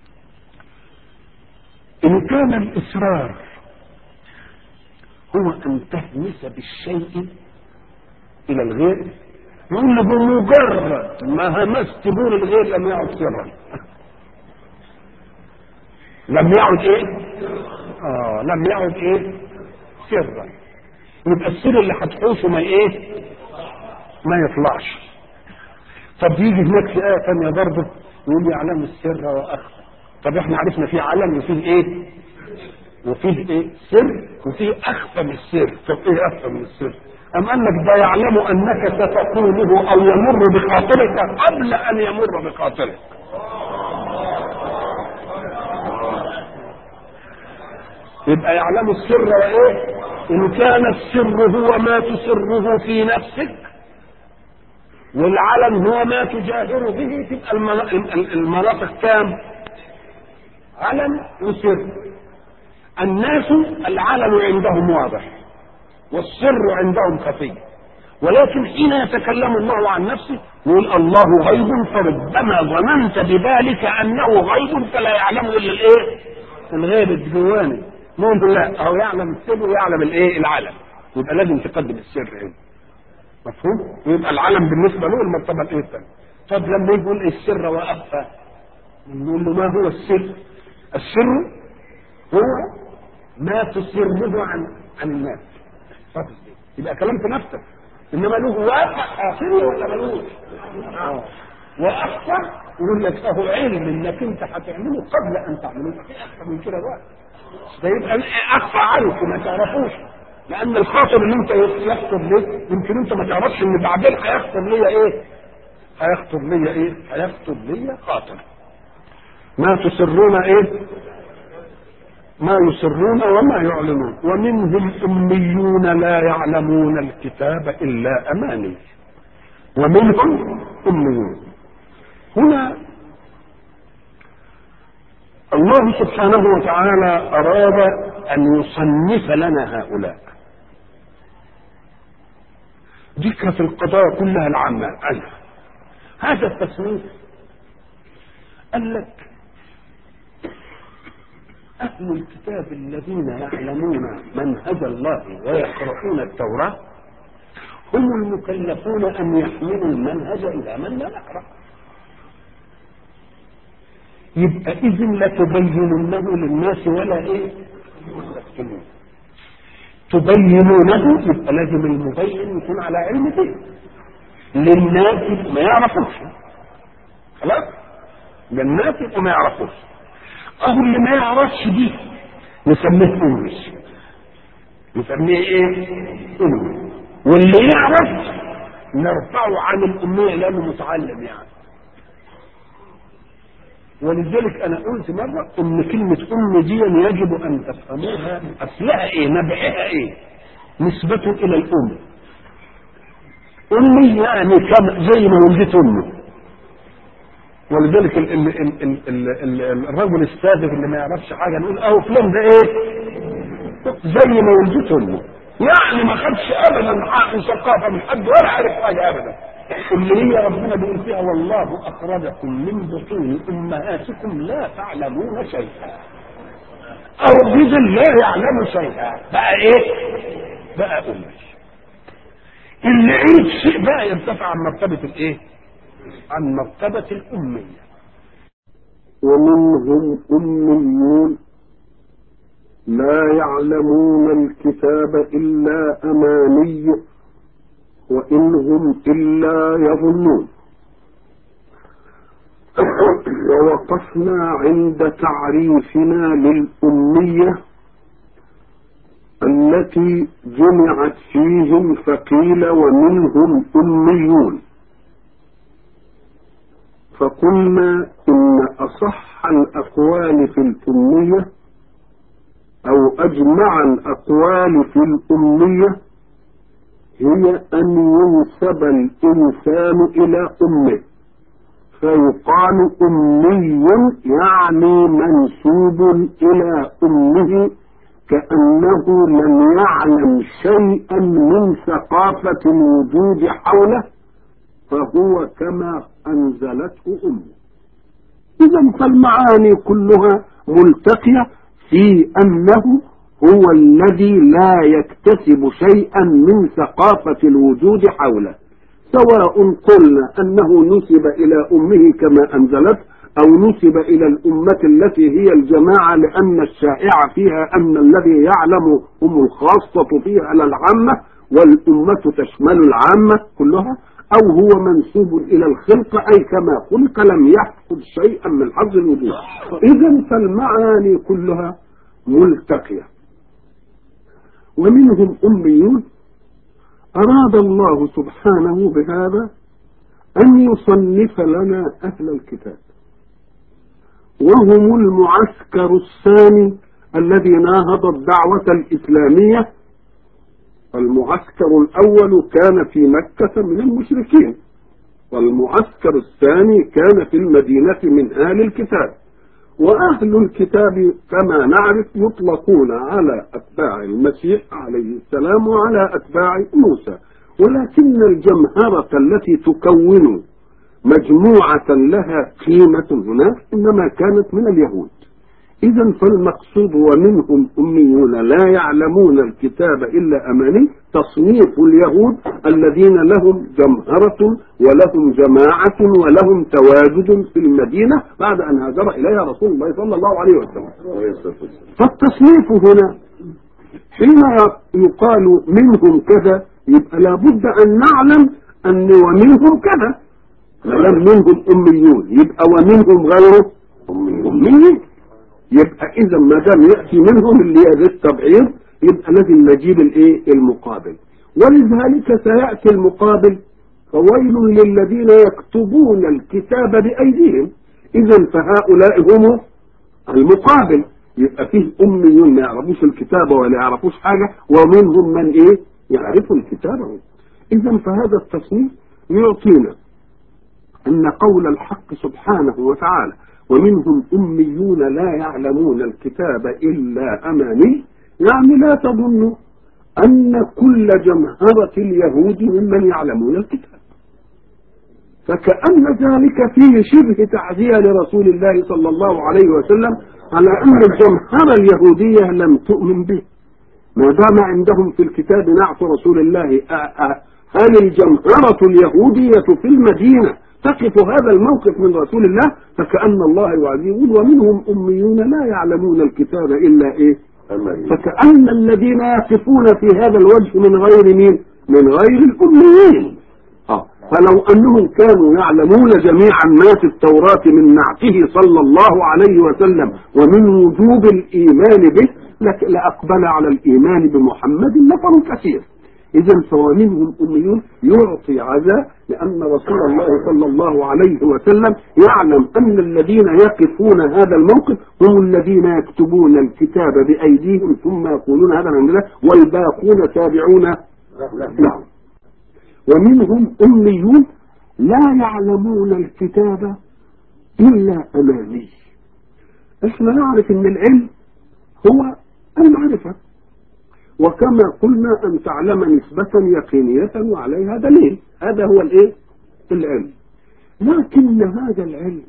ان كان الاصرار هو ان تهمس بالشيء الى الغير يقول له بمجرد ما همست بول الغير لم يعد سرا لم يعد ايه اه لم يعد ايه سرا يبقى السر اللي هتحوشه ما ايه ما يطلعش طب يجي هناك في آية ثانية برضه يقول يعلم السر وأخفى طب احنا عرفنا في علم وفيه ايه وفيه ايه سر وفيه أخفى من السر طب ايه أخفى من السر أم أنك ده يعلم أنك ستقوله أو يمر بخاطرك قبل أن يمر بخاطرك يبقى يعلم السر وإيه إن كان السر هو ما تسره في نفسك والعلم هو ما تجاهر به تبقى المناطق كام علم وسر الناس العلم عندهم واضح والسر عندهم خفي ولكن حين يتكلم الله عن نفسه يقول الله غيب فربما ظننت بذلك انه غيب فلا يعلمه الا الايه؟ الغيب الجواني ممكن لا هو يعلم السر ويعلم الايه؟ العلم يبقى لازم تقدم السر هنا مفهوم؟ يبقى العلم بالنسبه له المرتبه الايه الثانيه طب لما يقول السر واخفى نقول له ما هو السر؟ السر هو ما تسره عن عن الناس يبقى كلام في نفسك انما له واقع اخره ولا ملوش؟ اه واخفى يقول لك اهو علم انك انت هتعمله قبل ان تعمله في اخفى من كده بقى ده يبقى اخفى عنك وما تعرفوش لان الخاطر اللي انت يخطر ليه يمكن انت ما تعرفش ان بعدين هيخطر ليا ايه هيخطر ليا ايه هيخطر ليا خاطر ما تسرون ايه ما يسرون وما يعلنون ومنهم اميون لا يعلمون الكتاب الا اماني ومنهم اميون هنا الله سبحانه وتعالى اراد ان يصنف لنا هؤلاء ذكر في القضايا كلها العامه عنها هذا التصنيف قال لك أهل الكتاب الذين يعلمون منهج الله ويقرؤون التوراة هم المكلفون أن يحملوا المنهج إلى من لا يقرأ يبقى إذن لا تبينونه للناس ولا إيه تكتمون تبينونه يبقى لازم المبين يكون على علم به للناس ما يعرفوش خلاص للناس ما يعرفوش اهو اللي ما يعرفش دي نسميه انجلش نسميه ايه انجلش واللي يعرف نرفعه عن الاميه لانه متعلم يعني ولذلك انا قلت مره ان كلمه ام دي يجب ان تفهموها اصلها ايه نبعها ايه نسبته الى الام امي يعني كم زي ما ولدت امي ولذلك ال ال ال ال ال ال الرجل الساذج اللي ما يعرفش حاجه نقول اهو فلان ده ايه زي ما ولدته امه يعني ما خدش ابدا حق ثقافه من حد ولا عرف حاجه ابدا اللي هي ربنا بيقول فيها والله اخرجكم من بطون امهاتكم لا تعلمون شيئا او اذا لا يعلم شيئا بقى ايه بقى امي اللي عيد شيء بقى يرتفع عن مرتبه الايه عن مرتبه الاميه ومنهم أميون لا يعلمون الكتاب إلا أماني وإن هم إلا يظنون ووقفنا عند تعريفنا للأمية التي جمعت فيهم فقيل ومنهم أميون فقلنا إن أصح الأقوال في الأمية أو أجمع الأقوال في الأمية هي أن ينسب الإنسان إلى أمه فيقال أمي يعني منسوب إلى أمه كأنه لم يعلم شيئا من ثقافة الوجود حوله فهو كما أنزلته أمه إذا فالمعاني كلها ملتقية في أنه هو الذي لا يكتسب شيئا من ثقافة الوجود حوله سواء قلنا أنه نسب إلى أمه كما أنزلت أو نسب إلى الأمة التي هي الجماعة لأن الشائع فيها أن الذي يعلم هم الخاصة فيها على العامة والأمة تشمل العامة كلها أو هو منسوب إلى الخلق أي كما خلق لم يحفظ شيئا من حظ الوجود إذا فالمعاني كلها ملتقية ومنهم أميون أراد الله سبحانه بهذا أن يصنف لنا أهل الكتاب وهم المعسكر الثاني الذي ناهض الدعوة الإسلامية المعسكر الأول كان في مكة من المشركين والمعسكر الثاني كان في المدينة من أهل الكتاب وأهل الكتاب كما نعرف يطلقون على أتباع المسيح عليه السلام وعلى أتباع موسى ولكن الجمهرة التي تكون مجموعة لها قيمة هناك إنما كانت من اليهود إذا فالمقصود ومنهم أميون لا يعلمون الكتاب إلا أماني تصنيف اليهود الذين لهم جمهرة ولهم جماعة ولهم تواجد في المدينة بعد أن هاجر إليها رسول الله صلى الله عليه وسلم فالتصنيف هنا حين يقال منهم كذا يبقى لابد أن نعلم أن ومنهم كذا ما دام منهم اميون يبقى ومنهم غيره اميين يبقى اذا ما دام ياتي منهم اللي هي ذي التبعيض يبقى لازم نجيب الايه المقابل ولذلك سياتي المقابل فويل للذين يكتبون الكتاب بايديهم اذا فهؤلاء هم المقابل يبقى فيه اميون ما يعرفوش الكتابه ولا يعرفوش حاجه ومنهم من ايه يعرف الكتابه اذا فهذا التصنيف يعطينا ان قول الحق سبحانه وتعالى ومنهم اميون لا يعلمون الكتاب الا اماني يعني لا تظنوا ان كل جمهره اليهود ممن يعلمون الكتاب فكأن ذلك فيه شبه تعزية لرسول الله صلى الله عليه وسلم على أن الجمهرة اليهودية لم تؤمن به ما دام عندهم في الكتاب نعت رسول الله أ- أ- هل الجمهرة اليهودية في المدينة تقف هذا الموقف من رسول الله فكأن الله يعزيهم ومنهم أميون لا يعلمون الكتاب إلا إيه فكأن الذين يقفون في هذا الوجه من غير مين من غير الأميين آه. فلو أنهم كانوا يعلمون جميعا ما في التوراة من نعته صلى الله عليه وسلم ومن وجوب الإيمان به لك- لأقبل على الإيمان بمحمد نفر كثير إذا فومنهم أميون يعطي عزاء لأن رسول الله صلى الله عليه وسلم يعلم أن الذين يقفون هذا الموقف هم الذين يكتبون الكتاب بأيديهم ثم يقولون هذا من الله والباقون تابعون نعم ومنهم أميون لا يعلمون الكتاب إلا أماني احنا نعرف ان العلم هو المعرفة وكما قلنا أن تعلم نسبة يقينية وعليها دليل هذا هو الايه العلم لكن هذا العلم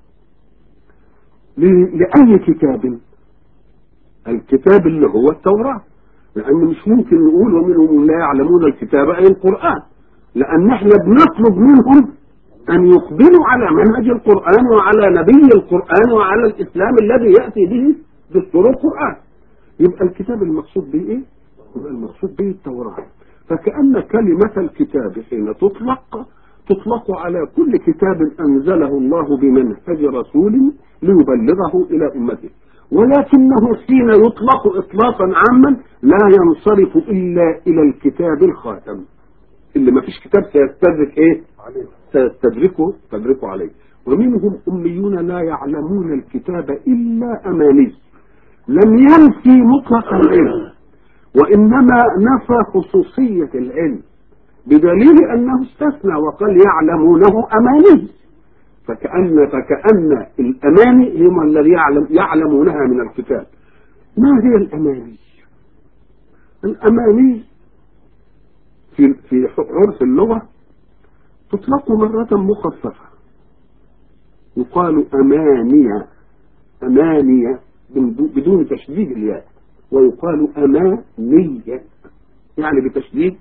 ل- لأي كتاب الكتاب اللي هو التوراة لأن مش ممكن نقول ومنهم لا يعلمون الكتاب أي القرآن لأن احنا بنطلب منهم أن يقبلوا على منهج القرآن وعلى نبي القرآن وعلى الإسلام الذي يأتي به دستور القرآن يبقى الكتاب المقصود به إيه؟ يبقى المقصود به التوراة فكأن كلمة الكتاب حين تطلق تطلق على كل كتاب أنزله الله بمنهج رسول ليبلغه إلى أمته ولكنه حين يطلق إطلاقا عاما لا ينصرف إلا إلى الكتاب الخاتم اللي ما فيش كتاب سيستدرك إيه سيستدركه تدركه عليه ومنهم أميون لا يعلمون الكتاب إلا أماني لم ينفي مطلق العلم وإنما نفى خصوصية العلم بدليل أنه استثنى وقال يعلمونه أماني فكأن فكأن الأماني هم الذي يعلم يعلمونها من الكتاب ما هي الأماني الأماني في في عرف اللغة تطلق مرة مخففة يقال أمانية أمانية بدون تشديد الياء ويقال أمانية يعني بتشديد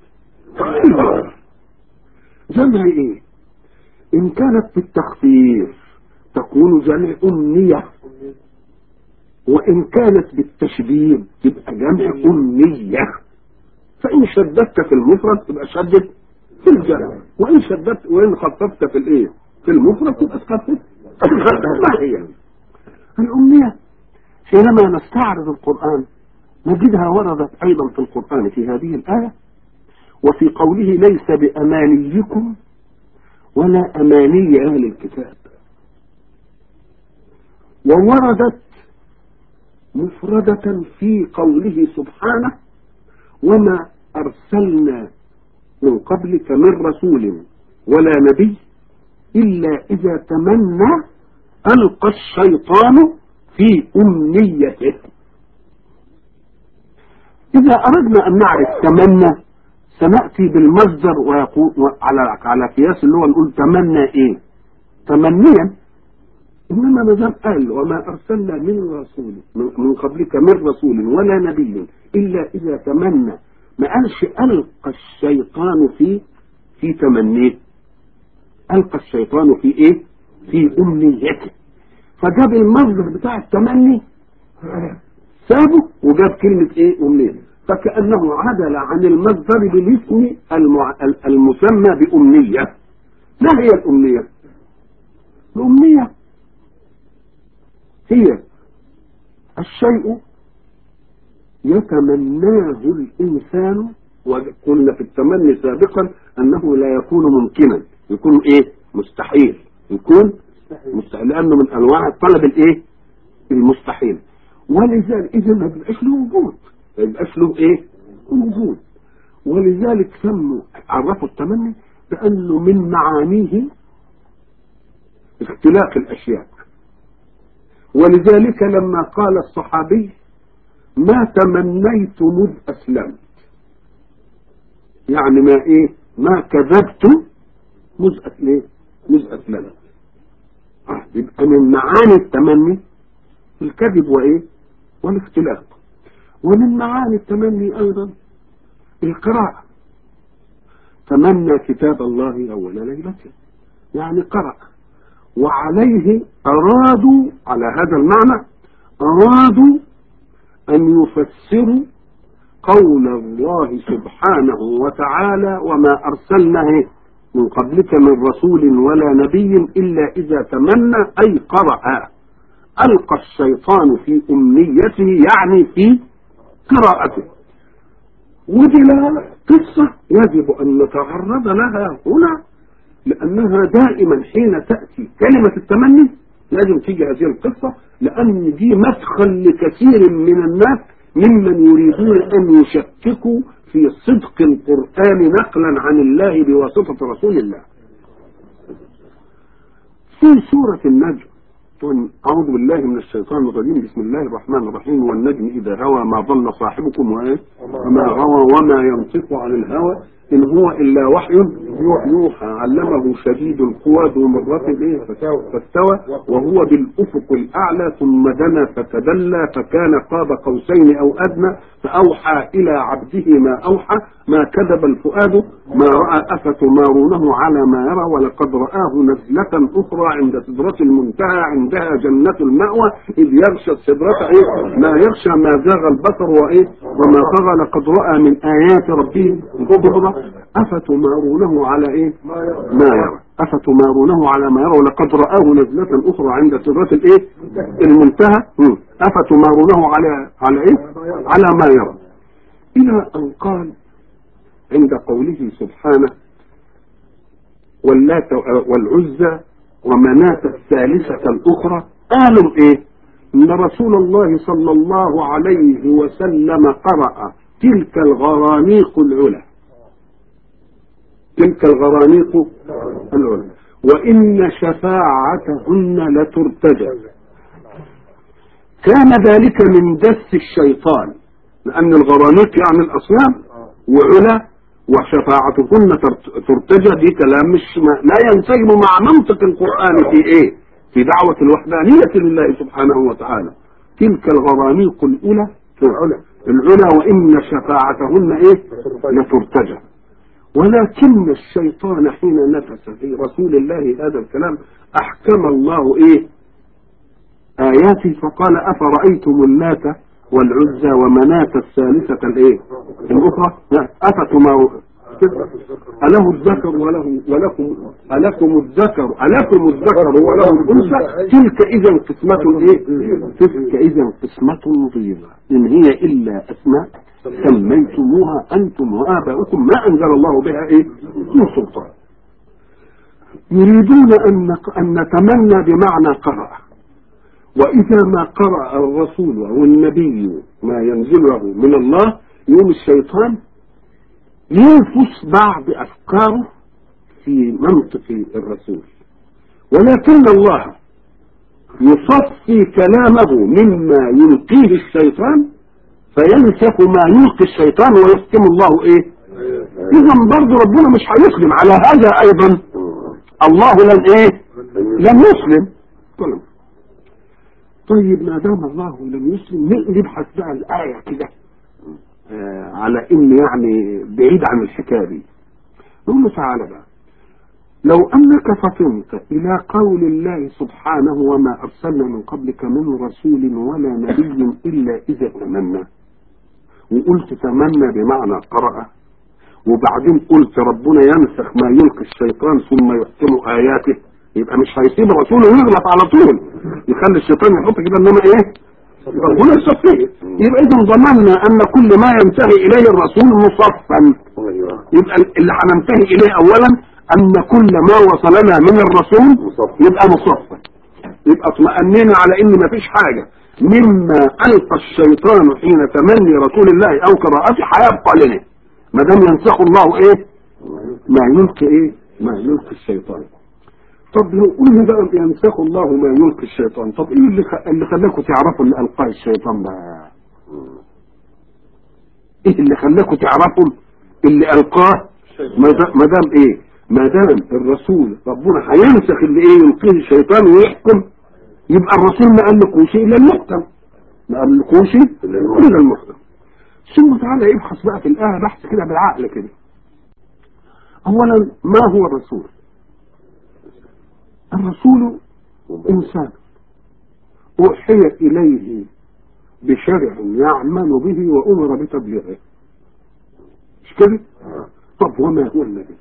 جمع ايه ان كانت بالتخفيف تكون جمع امنية وان كانت بالتشديد تبقى جمع امنية فان شددت في المفرد تبقى شدد في الجمع وان شددت وان خففت في الايه في المفرد تبقى خففت ما هي الامنية حينما نستعرض القرآن نجدها وردت ايضا في القرآن في هذه الآية وفي قوله ليس بأمانيكم ولا أماني أهل الكتاب ووردت مفردة في قوله سبحانه وما أرسلنا من قبلك من رسول ولا نبي إلا إذا تمنى ألقى الشيطان في أمنيته إذا أردنا أن نعرف تمنى سنأتي بالمصدر ويقول على على قياس اللي هو نقول تمنى ايه تمنيا انما ما دام قال وما ارسلنا من رسول من قبلك من رسول ولا نبي الا اذا تمنى ما قالش القى الشيطان في في تمنيه القى الشيطان في ايه في امنيته فجاب المصدر بتاع التمني سابه وجاب كلمه ايه امنيه فكأنه عدل عن المصدر بالاسم المع... المسمى بأمنية ما هي الأمنية الأمنية هي الشيء يتمناه الإنسان وقلنا في التمني سابقا أنه لا يكون ممكنا يكون إيه مستحيل يكون مستحيل لأنه من أنواع الطلب الإيه المستحيل ولذلك إذا ما بيبقاش له وجود ما بيبقاش له إيه وجود ولذلك سموا عرفوا التمني بأنه من معانيه اختلاف الأشياء ولذلك لما قال الصحابي ما تمنيت مذ أسلمت يعني ما إيه ما كذبت مذ أسلمت مذ أسلمت آه، يبقى من معاني التمني الكذب وإيه والاختلاف ومن معاني التمني أيضا القراءة تمنى كتاب الله أول ليلة يعني قرأ وعليه أرادوا على هذا المعنى أرادوا أن يفسروا قول الله سبحانه وتعالى وما أرسلنا من قبلك من رسول ولا نبي إلا إذا تمنى أي قرأ ألقى الشيطان في أمنيته يعني في قراءته ودي لها قصة يجب أن نتعرض لها هنا لأنها دائما حين تأتي كلمة التمني لازم تيجي هذه القصة لأن دي مدخل لكثير من الناس ممن يريدون أن يشككوا في صدق القرآن نقلا عن الله بواسطة رسول الله في سورة النجم أعوذ بالله من الشيطان الرجيم بسم الله الرحمن الرحيم والنجم إذا هوى ما ضل صاحبكم وإيه وما غوى وما ينطق عن الهوى إن هو إلا وحي يوحى علمه شديد القوى ذو مرة إيه فاستوى وهو بالأفق الأعلى ثم دنا فتدلى فكان قاب قوسين أو أدنى فأوحى إلى عبده ما أوحى ما كذب الفؤاد ما رأى أفتمارونه على ما يرى ولقد رآه نزلة أخرى عند سدرة المنتهى عندها جنة المأوى إذ يغشى السدرة إيه ما يغشى ما زاغ البصر وإيه وما طغى لقد رأى من آيات ربه الكبرى أفتمارونه على إيه ما يرى أفتمارونه على ما يرى ولقد رآه نزلة أخرى عند سدرة الإيه المنتهى مم. أفتمارونه على على إيه على ما يرى إلى أن قال عند قوله سبحانه واللات والعزى ومناة الثالثة الأخرى قالوا إيه إن رسول الله صلى الله عليه وسلم قرأ تلك الغرانيق العلا تلك الغرانيق العلا وإن شفاعتهن لترتجى كان ذلك من دس الشيطان لأن الغرانيق يعني الأصنام وعلا وشفاعتهن ترتجى دي كلام مش لا ينسجم مع منطق القرآن في ايه في دعوة الوحدانية لله سبحانه وتعالى تلك الغرانيق الأولى العلا العلا وإن شفاعتهن ايه لترتجى ولكن الشيطان حين نفس في رسول الله هذا الكلام أحكم الله ايه آياته فقال أفرأيتم اللات والعزى ومناة الثالثة الايه الاخرى افتما أله الذكر وله ولكم ألكم الذكر ألكم الذكر وله الأنثى تلك إذا قسمة إيه؟ تلك إذا قسمة ضيزة إن هي إلا أسماء سميتموها أنتم وآباؤكم ما أنزل الله بها إيه؟ من سلطان يريدون أن أن نتمنى بمعنى قرأ وإذا ما قرأ الرسول أو النبي ما ينزل له من الله يوم الشيطان ينفس بعض أفكاره في منطق الرسول ولكن الله يصفي كلامه مما يلقيه الشيطان فينسف ما يلقي الشيطان ويختم الله ايه اذا برضه ربنا مش هيسلم على هذا ايضا الله لم ايه لم يسلم طيب ما دام الله لم يسلم نبحث بقى الآية كده آه على إن يعني بعيد عن الحكاية دي نقول له تعالى بقى لو أنك فطنت إلى قول الله سبحانه وما أرسلنا من قبلك من رسول ولا نبي إلا إذا تمنى وقلت تمنى بمعنى قرأ وبعدين قلت ربنا ينسخ ما يلقي الشيطان ثم يحكم آياته يبقى مش هيسيب الرسول ويغلط على طول يخلي الشيطان يحط كده انما ايه ربنا يصفيه يبقى اذا ضمننا ان كل ما ينتهي اليه الرسول مصفا يبقى اللي هننتهي اليه اولا ان كل ما وصلنا من الرسول يبقى مصفا يبقى اطمأننا على ان مفيش حاجه مما القى الشيطان حين تمني رسول الله او قراءته هيبقى لنا ما دام ينسخ الله ايه ما يلقي ايه ما يلقي الشيطان طب لو قلنا بقى ينسخ الله ما يلقي الشيطان طب ايه اللي خ... اللي خلاكم تعرفوا اللي القاه الشيطان بقى ايه اللي خلاكم تعرفوا اللي القاه ما دا- ما دام ايه ما دام الرسول ربنا هينسخ اللي ايه يلقيه الشيطان ويحكم يبقى الرسول ما قالكوش الا المحكم ما قالكوش الا المحكم ثم تعالى ابحث بقى في الايه بحث كده بالعقل كده اولا ما هو الرسول الرسول انسان اوحي اليه بشرع يعمل به وامر بتبليغه مش كده طب وما هو النبي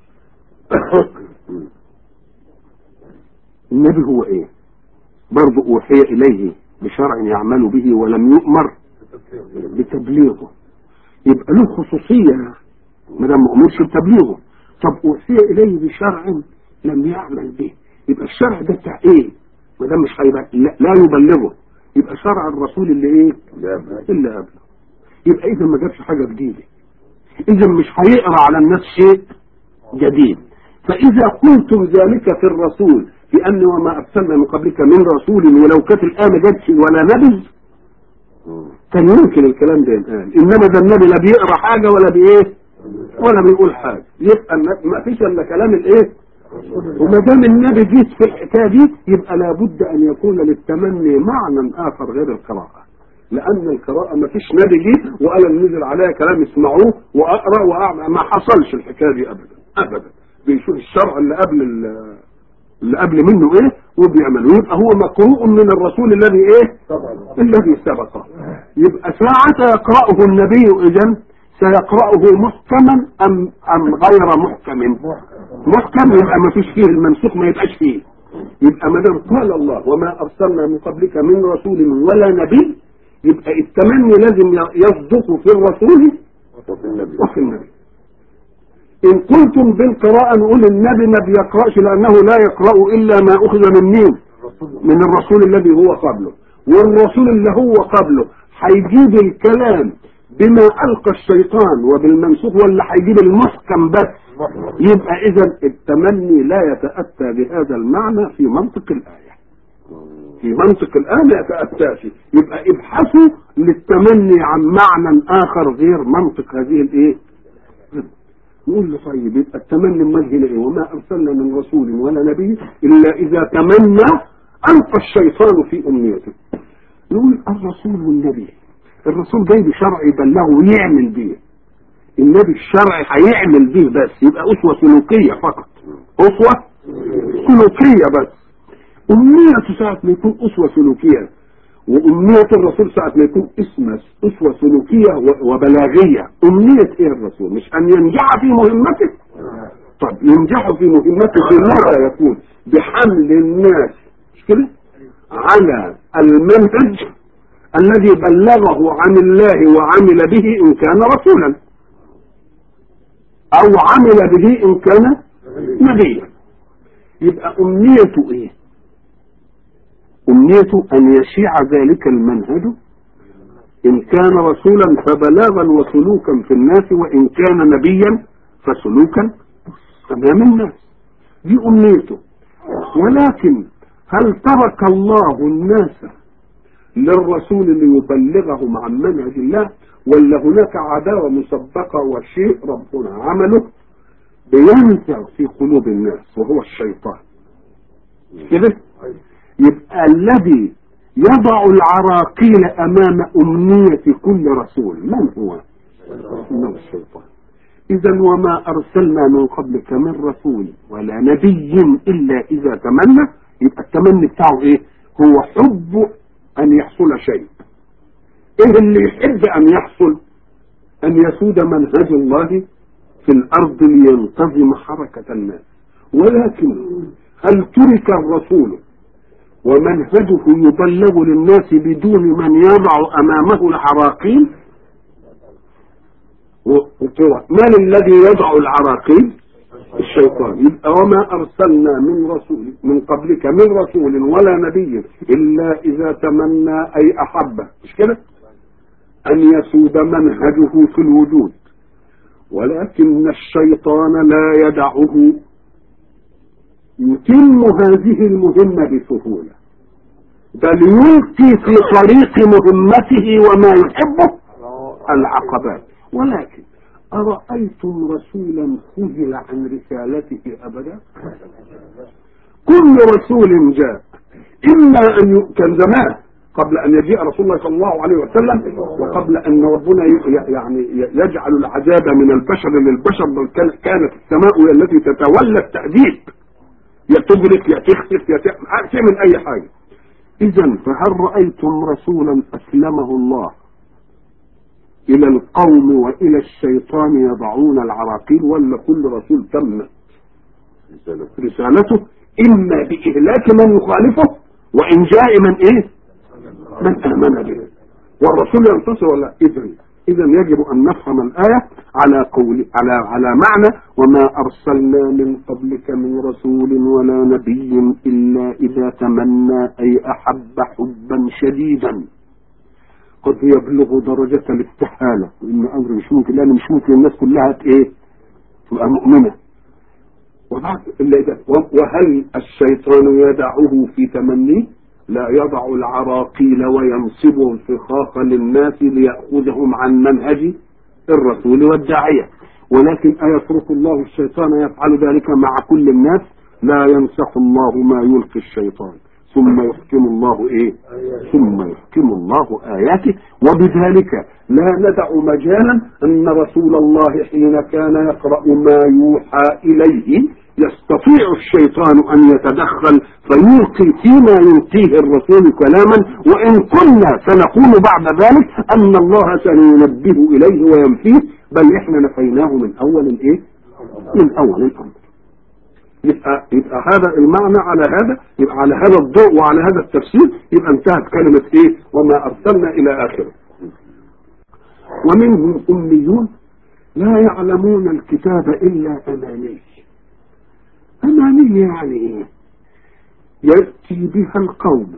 النبي هو ايه برضه اوحي اليه بشرع يعمل به ولم يؤمر بتبليغه يبقى له خصوصيه ما دام ما امرش بتبليغه طب اوحي اليه بشرع لم يعمل به يبقى الشرع ده بتاع ايه ما دام مش هيبقى لا, لا يبلغه يبقى شرع الرسول اللي ايه اللي قبله يبقى اذا ما جابش حاجه جديده اذا مش هيقرا على الناس شيء جديد فاذا قلتم ذلك في الرسول بان وما ارسلنا من قبلك من رسول ولو كانت الان ما جاتش ولا نبذ كان يمكن الكلام ده ينقال انما ده النبي لا بيقرا حاجه ولا بايه ولا بيقول حاجه يبقى الن- ما فيش الا كلام الايه وما دام النبي جيت في الحكايه دي يبقى لابد ان يكون للتمني معنى اخر غير القراءه لان القراءه ما فيش نبي جه وقال إن نزل عليها كلام اسمعوه واقرا واعمل ما حصلش الحكايه دي ابدا ابدا بيشوف الشرع اللي قبل ال- اللي قبل منه ايه وبيعمله يبقى هو مقروء من الرسول الذي ايه الذي سبقه يبقى ساعة يقرأه النبي اذا سيقرأه محكما ام ام غير محكم محكم يبقى ما فيش فيه المنسوخ ما يبقاش فيه يبقى ما دام قال الله وما ارسلنا من قبلك من رسول ولا نبي يبقى التمني لازم يصدق في الرسول وفي النبي إن كنتم بالقراءة نقول النبي ما بيقرأش لأنه لا يقرأ إلا ما أخذ من مين؟ من الرسول الذي هو قبله والرسول اللي هو قبله هيجيب الكلام بما ألقى الشيطان وبالمنسوخ ولا هيجيب المحكم بس يبقى إذا التمني لا يتأتى بهذا المعنى في منطق الآية في منطق الآن ما يتأتاش يبقى ابحثوا للتمني عن معنى آخر غير منطق هذه الإيه؟ نقول له طيب يبقى التمني امال هنا ايه وما ارسلنا من رسول ولا نبي الا اذا تمنى القى الشيطان في امنيته نقول الرسول والنبي الرسول جاي بشرع يبلغه ويعمل بيه النبي الشرع هيعمل بيه بس يبقى اسوه سلوكيه فقط اسوه سلوكيه بس امنيته ساعه ما يكون اسوه سلوكيه وأمنية الرسول ساعة ما يكون اسم أسوة سلوكية و- وبلاغية أمنية إيه الرسول مش أن ينجح في مهمته طب ينجح في مهمته بماذا يكون بحمل الناس مش كده على المنهج الذي بلغه عن الله وعمل به إن كان رسولا أو عمل به إن كان نبيا يبقى أمنيته إيه أمنيته أن يشيع ذلك المنهج إن كان رسولا فبلاغا وسلوكا في الناس وإن كان نبيا فسلوكا أمام الناس دي أمنيته ولكن هل ترك الله الناس للرسول ليبلغهم عن منهج الله ولا هناك عداوة مسبقة وشيء ربنا عمله بينزع في قلوب الناس وهو الشيطان كده يبقى الذي يضع العراقيل امام امنية كل رسول من هو انه الشيطان اذا وما ارسلنا من قبلك من رسول ولا نبي الا اذا تمنى يبقى التمني بتاعه ايه هو حب ان يحصل شيء ايه اللي يحب ان يحصل ان يسود منهج الله في الارض لينتظم حركة الناس ولكن هل ترك الرسول ومنهجه يبلغ للناس بدون من يضع امامه العراقيل من الذي يضع العراقيل الشيطان يبقى وما ارسلنا من رسول من قبلك من رسول ولا نبي الا اذا تمنى اي احب مش كده ان يسود منهجه في الوجود ولكن الشيطان لا يدعه يتم هذه المهمة بسهولة بل يلقي في طريق مهمته وما يحبه العقبات ولكن أرأيتم رسولا خجل عن رسالته أبدا كل رسول جاء إما أن ي... كان زمان قبل أن يجيء رسول الله صلى الله عليه وسلم وقبل أن ربنا ي... يعني يجعل العذاب من البشر للبشر بل كانت السماء هي التي تتولى التأديب يا تدرك يا تخسف يا تعمل أي حاجة إذا فهل رأيتم رسولا أسلمه الله إلى القوم وإلى الشيطان يضعون العراقيل ولا كل رسول تمت رسالته إما بإهلاك من يخالفه وإن جاء من إيه من آمن به والرسول ينتصر ولا إذن إذا يجب أن نفهم الآية على قول على على معنى وما أرسلنا من قبلك من رسول ولا نبي إلا إذا تمنى أي أحب حبا شديدا قد يبلغ درجة الاستحالة وإن أمر مش ممكن لأن مش ممكن الناس كلها إيه تبقى مؤمنة وبعد إلا إذا وهل الشيطان يدعه في تمنيه لا يضع العراقيل وينصب الفخاخ للناس ليأخذهم عن منهج الرسول والداعية ولكن أيترك الله الشيطان يفعل ذلك مع كل الناس لا ينسخ الله ما يلقي الشيطان ثم يحكم الله ايه ثم يحكم الله اياته وبذلك لا ندع مجالا ان رسول الله حين كان يقرا ما يوحى اليه يستطيع الشيطان ان يتدخل فيلقي فيما يلقيه الرسول كلاما وان كنا سنقول بعد ذلك ان الله سينبه اليه وينفيه بل احنا نفيناه من اول الايه من اول الامر يبقى يبقى هذا المعنى على هذا يبقى على هذا الضوء وعلى هذا التفسير يبقى انتهت كلمة ايه وما ارسلنا الى اخره ومنهم اميون لا يعلمون الكتاب الا اماني اماني يعني ايه يأتي بها القوم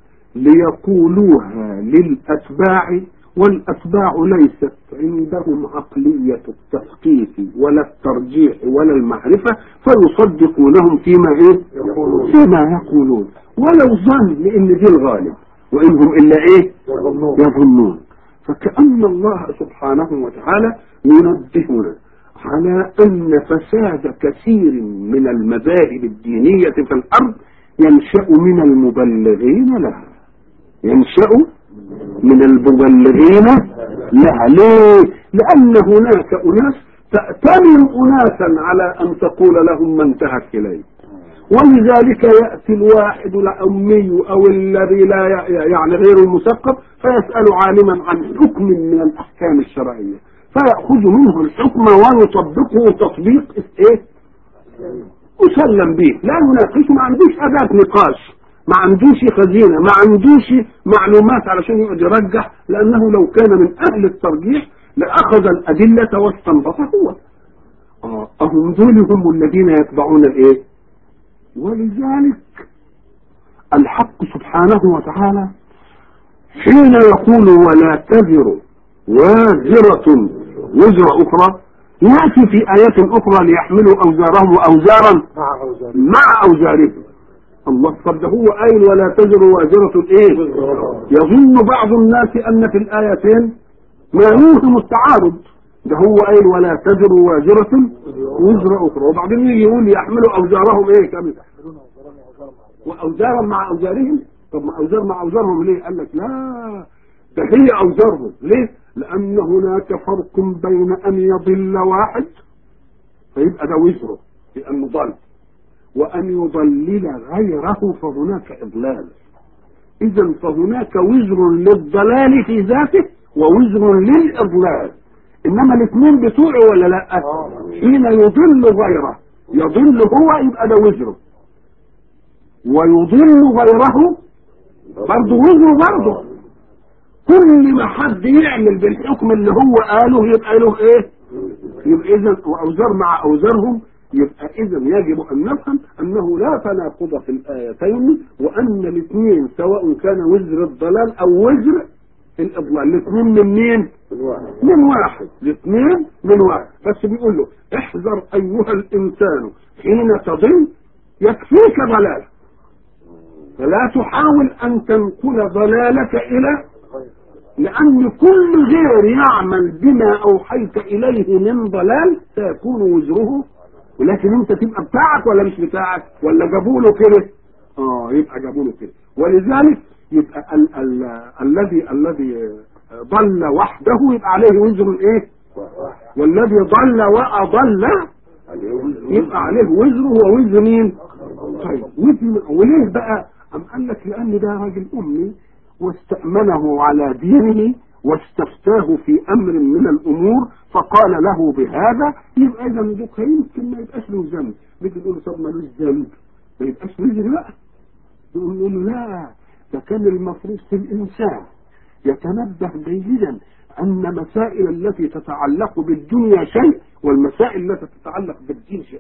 ليقولوها للاتباع والأتباع ليست عندهم عقلية التثقيف ولا الترجيح ولا المعرفة فيصدقونهم فيما إيه؟ فيما يقولون ولو ظن لأن دي الغالب وإنهم إلا إيه يظنون فكأن الله سبحانه وتعالى ينبهنا على أن فساد كثير من المذاهب الدينية في الأرض ينشأ من المبلغين لها ينشأ من المبلغين لها ليه لأن هناك أناس تأتمن أناسا على أن تقول لهم ما انتهت إليه ولذلك يأتي الواحد الأمي أو الذي لا يعني غير المثقف فيسأل عالما عن حكم من الأحكام الشرعية فيأخذ منه الحكم ويطبقه تطبيق إيه؟ مسلم به لا يناقشه ما عندوش أداة نقاش ما عندوش خزينة ما عندوش معلومات علشان يقعد يرجح لأنه لو كان من أهل الترجيح لأخذ الأدلة واستنبط هو آه أهم دول هم الذين يتبعون الإيه ولذلك الحق سبحانه وتعالى حين يقول ولا تزر وازرة وزر أخرى يأتي في آيات أخرى ليحملوا أوزارهم وأوزارا مع أوزارهم الله طب ده هو قايل ولا تزر وازرة ايه يظن بعض الناس ان في الايتين ما يوهم التعارض ده هو قايل ولا تزر وازرة وزر اخرى وبعدين يجي يقول يحملوا اوزارهم ايه كم واوزارا مع اوزارهم طب ما اوزار مع اوزارهم ليه قال لك لا ده هي اوزارهم ليه لان هناك فرق بين ان يضل واحد فيبقى ده وزره لانه ضل وأن يضلل غيره فهناك إضلال إذا فهناك وزر للضلال في ذاته ووزر للإضلال إنما الاثنين بتوعه ولا لا حين يضل غيره يضل هو يبقى ده وزره ويضل غيره برضه وزره برضه كل ما حد يعمل بالحكم اللي هو قاله يبقى له ايه يبقى اذا واوزار مع اوزارهم يبقى اذا يجب ان نفهم انه لا تناقض في الايتين وان الاثنين سواء كان وزر الضلال او وزر الاضلال الاثنين من مين من واحد الاثنين من واحد بس بيقول له احذر ايها الانسان حين تضل يكفيك ضلال فلا تحاول ان تنقل ضلالك الى لأن كل غير يعمل بما أوحيت إليه من ضلال سيكون وزره ولكن أنت تبقى بتاعك ولا مش بتاعك ولا جابوا له كده اه يبقى جابوا له كده ولذلك يبقى ال ال الذي الذي ضل وحده يبقى عليه وزر ايه والذي ضل وأضل يبقى عليه وزره ووزر مين طيب وزر وليه بقى أم قال لك لأن ده راجل أمي واستأمنه على دينه واستفتاه في امر من الامور فقال له بهذا يبقى اذا دوك يمكن ما يبقاش له ذنب بيجي تقول له طب ملوش ذنب ما يبقاش وزر بقى يقول له لا ده كان المفروض في الانسان يتنبه جيدا ان مسائل التي تتعلق بالدنيا شيء والمسائل التي تتعلق بالدين شيء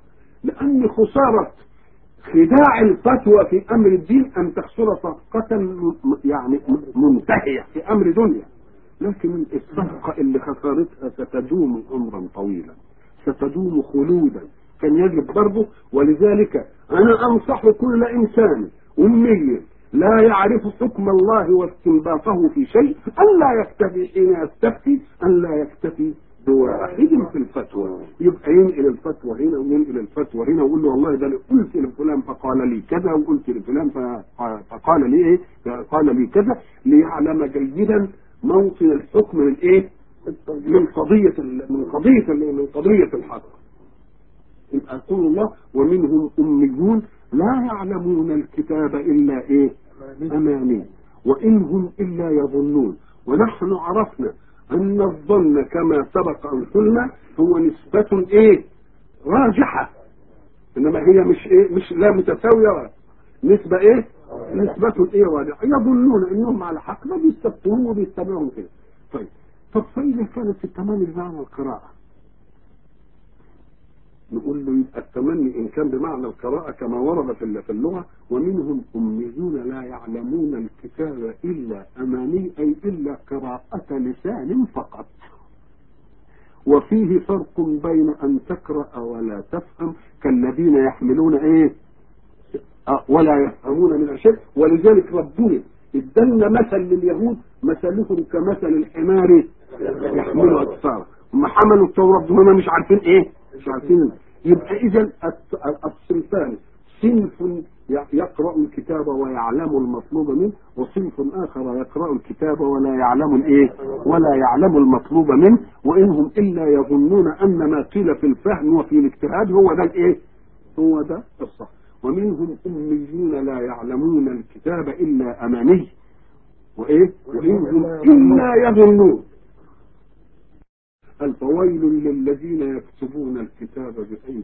لان خساره خداع الفتوى في امر الدين ان تخسر صفقة يعني منتهية في امر دنيا لكن الصفقة اللي خسرتها ستدوم عمرا طويلا ستدوم خلودا كان يجب برضه ولذلك انا انصح كل انسان امي لا يعرف حكم الله واستنباطه في شيء الا يكتفي حين يستفتي ان لا يكتفي بواحد في الفتوى يبقى ينقل الفتوى هنا وينقل الفتوى هنا ويقول له والله ده أنا قلت لفلان فقال لي كذا وقلت لفلان فقال لي ايه قال لي كذا ليعلم جيدا موطن الحكم من ايه من قضية من قضية من قضية الحق يبقى يقول الله ومنهم أميون لا يعلمون الكتاب إلا إيه أماني وإنهم إلا يظنون ونحن عرفنا أن الظن كما سبق أن قلنا هو نسبة إيه راجحة إنما هي مش إيه مش لا متساوية نسبة إيه نسبة إيه راجحة يظنون إنهم على حق ما بيستفتون وبيستمعون كده طيب طب فإذا كانت في التمام بمعنى القراءة نقول له يبقى التمني إن كان بمعنى القراءة كما ورد في اللغة ومنهم أميون لا يعلمون الكتاب إلا أماني أي إلا قراءة لسان فقط وفيه فرق بين أن تقرأ ولا تفهم كالذين يحملون إيه أه ولا يفهمون من شيء ولذلك ربنا ادلنا مثل لليهود مثلهم كمثل الحمار يحمل أسفار هم حملوا التوراة هم مش عارفين إيه مش عارفين يبقى اذا الصنفان صنف يقرأ الكتاب ويعلم المطلوب منه وصنف اخر يقرأ الكتاب ولا يعلم الايه ولا يعلم المطلوب منه وانهم الا يظنون ان ما قيل في الفهم وفي الاجتهاد هو ده الايه هو ده الصح ومنهم اميون لا يعلمون الكتاب الا اماني وايه وانهم الا يظنون الفويل للذين يكتبون الكتاب بأيديهم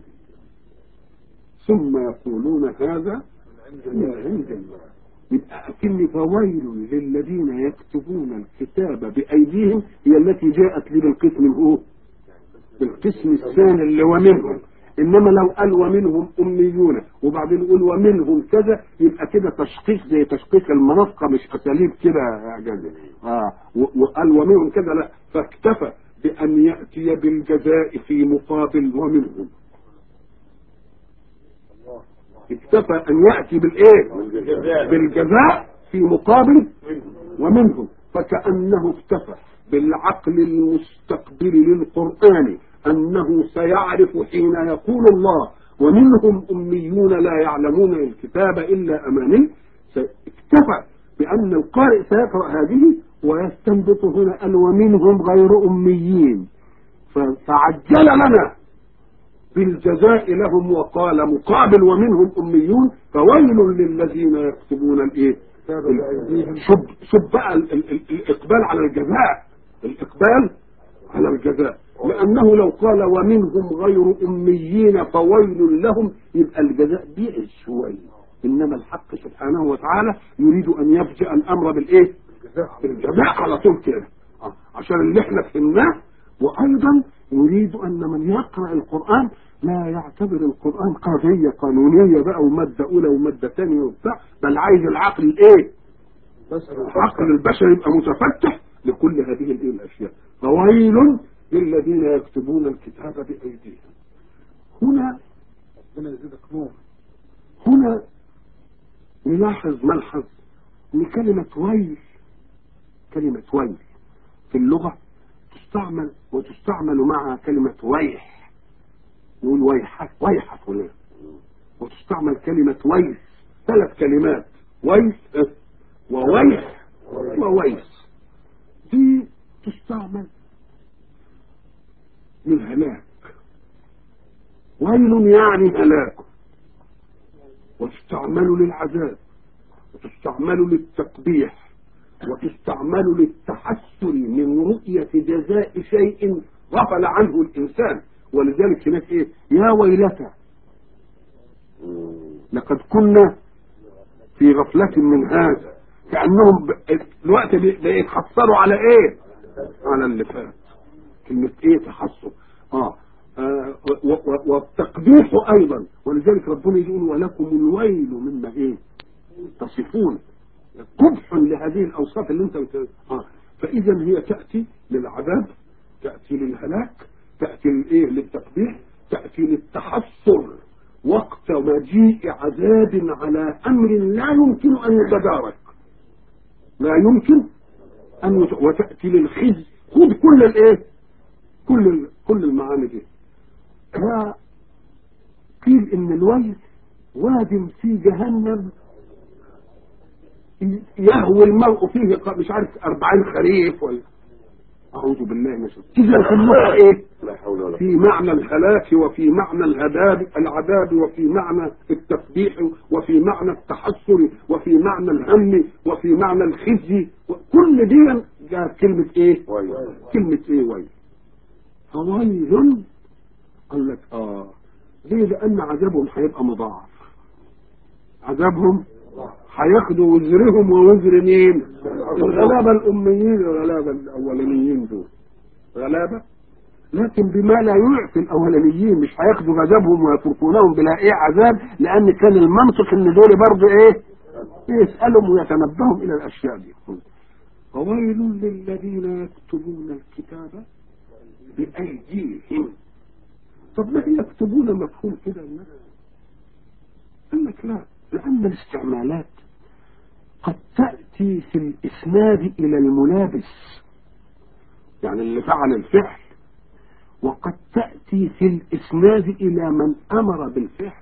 ثم يقولون هذا من عند الله يبقى أكن فويل للذين يكتبون الكتاب بأيديهم هي التي جاءت لي بالقسم هو بالقسم الثاني اللي هو منهم انما لو قال ومنهم اميون وبعدين يقول ومنهم كذا يبقى كده تشقيق زي تشقيق المنطقه مش اساليب كده يا جدع اه وقال ومنهم كذا لا فاكتفى بأن يأتي بالجزاء في مقابل ومنهم اكتفى أن يأتي بالإيه بالجزاء في مقابل ومنهم فكأنه اكتفى بالعقل المستقبل للقرآن أنه سيعرف حين يقول الله ومنهم أميون لا يعلمون الكتاب إلا أماني اكتفى بأن القارئ سيقرأ هذه ويستنبط هنا قال ومنهم غير أميين فعجل لنا بالجزاء لهم وقال مقابل ومنهم أميون فويل للذين يكتبون الإيه شب, شب بقى الإقبال على الجزاء الإقبال على الجزاء لأنه لو قال ومنهم غير أميين فويل لهم يبقى الجزاء بيعز شوية انما الحق سبحانه وتعالى يريد ان يفجأ الامر بالايه بالجزاء على طول كده آه، عشان اللي احنا فهمناه وايضا يريد ان من يقرا القران لا يعتبر القران قضيه قانونيه بقى وماده اولى وماده ثانيه وبتاع بل عايز العقل الايه العقل البشري يبقى متفتح لكل هذه الايه الاشياء فويل للذين يكتبون الكتاب بايديهم هنا ربنا يزيدك نور هنا نلاحظ ملحظ ان كلمة ويل كلمة ويل في اللغة تستعمل وتستعمل معها كلمة ويح نقول ويحك ويح فلان وتستعمل كلمة ويس ثلاث كلمات ويس اه، وويح وويس دي تستعمل للهلاك ويل يعني هلاك وتستعمل للعذاب وتستعمل للتقبيح وتستعمل للتحسن من رؤية جزاء شيء غفل عنه الإنسان ولذلك هناك إيه يا ويلتى لقد كنا في غفلة من هذا كأنهم ب- الوقت بي- بيتحسروا على إيه على اللي فات كلمة إيه تحسر آه آه، و- و- والتقبيح ايضا ولذلك ربنا يقول ولكم الويل مما ايه تصفون قبح لهذه الاوصاف اللي انت بت... آه. فاذا هي تاتي للعذاب تاتي للهلاك تاتي للايه للتقبيح تاتي للتحسر وقت مجيء عذاب على امر لا يمكن ان يتدارك لا يمكن ان يت... وتاتي للخزي خذ كل الايه كل ال... كل المعاني دي وقيل ان الويل واد في جهنم يهوي المرء فيه ق- مش عارف أربعين خريف ولا أعوذ بالله من الشيطان إذا كلها إيه؟ لا حول ولا في معنى الهلاك وفي معنى العذاب العذاب وفي معنى التقبيح وفي معنى التحسر وفي معنى الهم وفي معنى الخزي كل دي جاءت كلمة إيه؟ ويل كلمة إيه ويل فويل قال لك آه ليه لأن عذابهم هيبقى مضاعف عذابهم هياخدوا وزرهم ووزر مين الغلابة الأميين الغلابة الأولانيين دول غلابة لكن بما لا يعفي الأولانيين مش هياخدوا غضبهم ويتركونهم بلا إيه عذاب لأن كان المنطق إن دول برضه إيه يسألهم ويتنبههم إلى الأشياء دي وويل للذين يكتبون الكتاب بأيديهم طب ما يكتبون مفهوم كده الناس قال لك لا لأن الاستعمالات قد تأتي في الإسناد إلى الملابس يعني اللي فعل الفعل وقد تأتي في الإسناد إلى من أمر بالفعل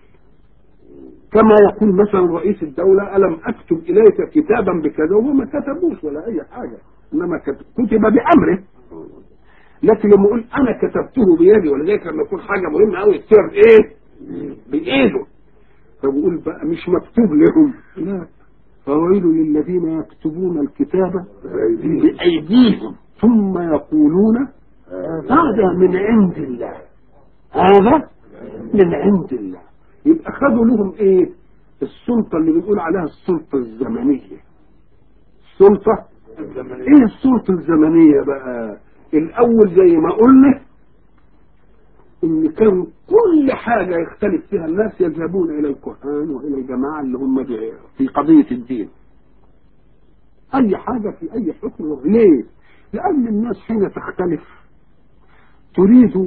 كما يقول مثلا رئيس الدولة ألم أكتب إليك كتابا بكذا وهو ما كتبوش ولا أي حاجة إنما كت- كتب بأمره لكن لما يقول أنا كتبته بيدي ولذلك لما يكون حاجة مهمة أوي يكتب إيه؟ بإيده فبقول بقى مش مكتوب لهم لا فويل للذين يكتبون الكتاب بأيديهم ثم يقولون هذا من عند الله هذا من عند الله يبقى خدوا لهم ايه السلطة اللي بنقول عليها السلطة الزمنية السلطة ايه السلطة الزمنية بقى الاول زي ما قلنا ان كان كل حاجة يختلف فيها الناس يذهبون الى الكهان والى الجماعة اللي هم بي- في قضية الدين اي حاجة في اي حكم ليه لان الناس حين تختلف تريد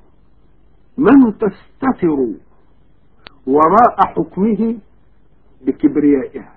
من تستتر وراء حكمه بكبريائها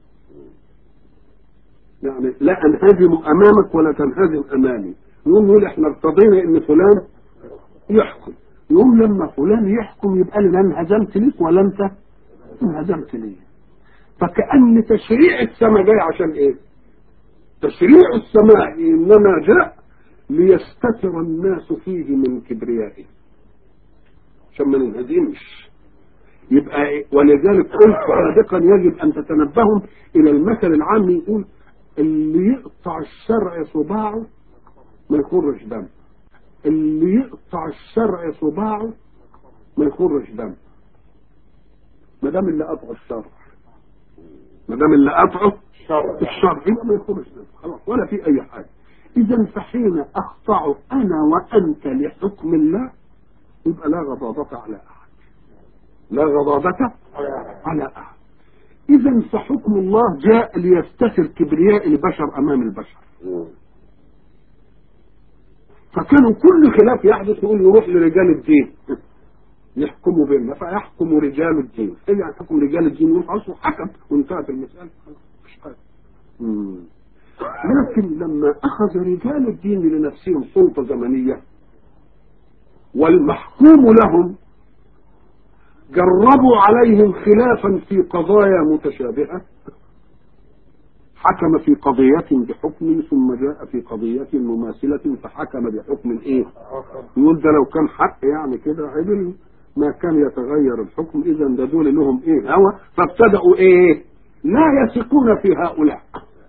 يعني لا انهزم امامك ولا تنهزم امامي يقوم يقول احنا ارتضينا ان فلان يحكم يقوم لما فلان يحكم يبقى انا لا انهزمت ليك ولا انت انهزمت لي فكأن تشريع السماء جاي عشان ايه تشريع السماء انما جاء ليستتر الناس فيه من كبريائه عشان ما ننهزمش يبقى إيه؟ ولذلك قلت سابقا يجب ان تتنبهوا الى المثل العام يقول اللي يقطع الشرع صباعه ما يخرج دم اللي يقطع الشرع صباعه ما يخرج دم ما دام اللي قطع الشرع ما دام اللي قطعه الشرع يبقى ما يخرجش خلاص ولا في اي حاجه اذا فحين اخضع انا وانت لحكم الله يبقى لا غضاضة على احد لا غضاضة على احد اذا فحكم الله جاء ليستثر كبرياء البشر امام البشر فكانوا كل خلاف يحدث يقول يروح لرجال الدين يحكموا بيننا فيحكم رجال الدين ايه يعني حكم رجال الدين يروح عصر حكم وانتهت المسألة مش حاجة مم. لكن لما اخذ رجال الدين لنفسهم سلطة زمنية والمحكوم لهم جربوا عليهم خلافا في قضايا متشابهة حكم في قضية بحكم ثم جاء في قضية مماثلة فحكم بحكم ايه يقول ده لو كان حق يعني كده عدل ما كان يتغير الحكم اذا ده دول لهم ايه هوى فابتدأوا ايه لا يثقون في هؤلاء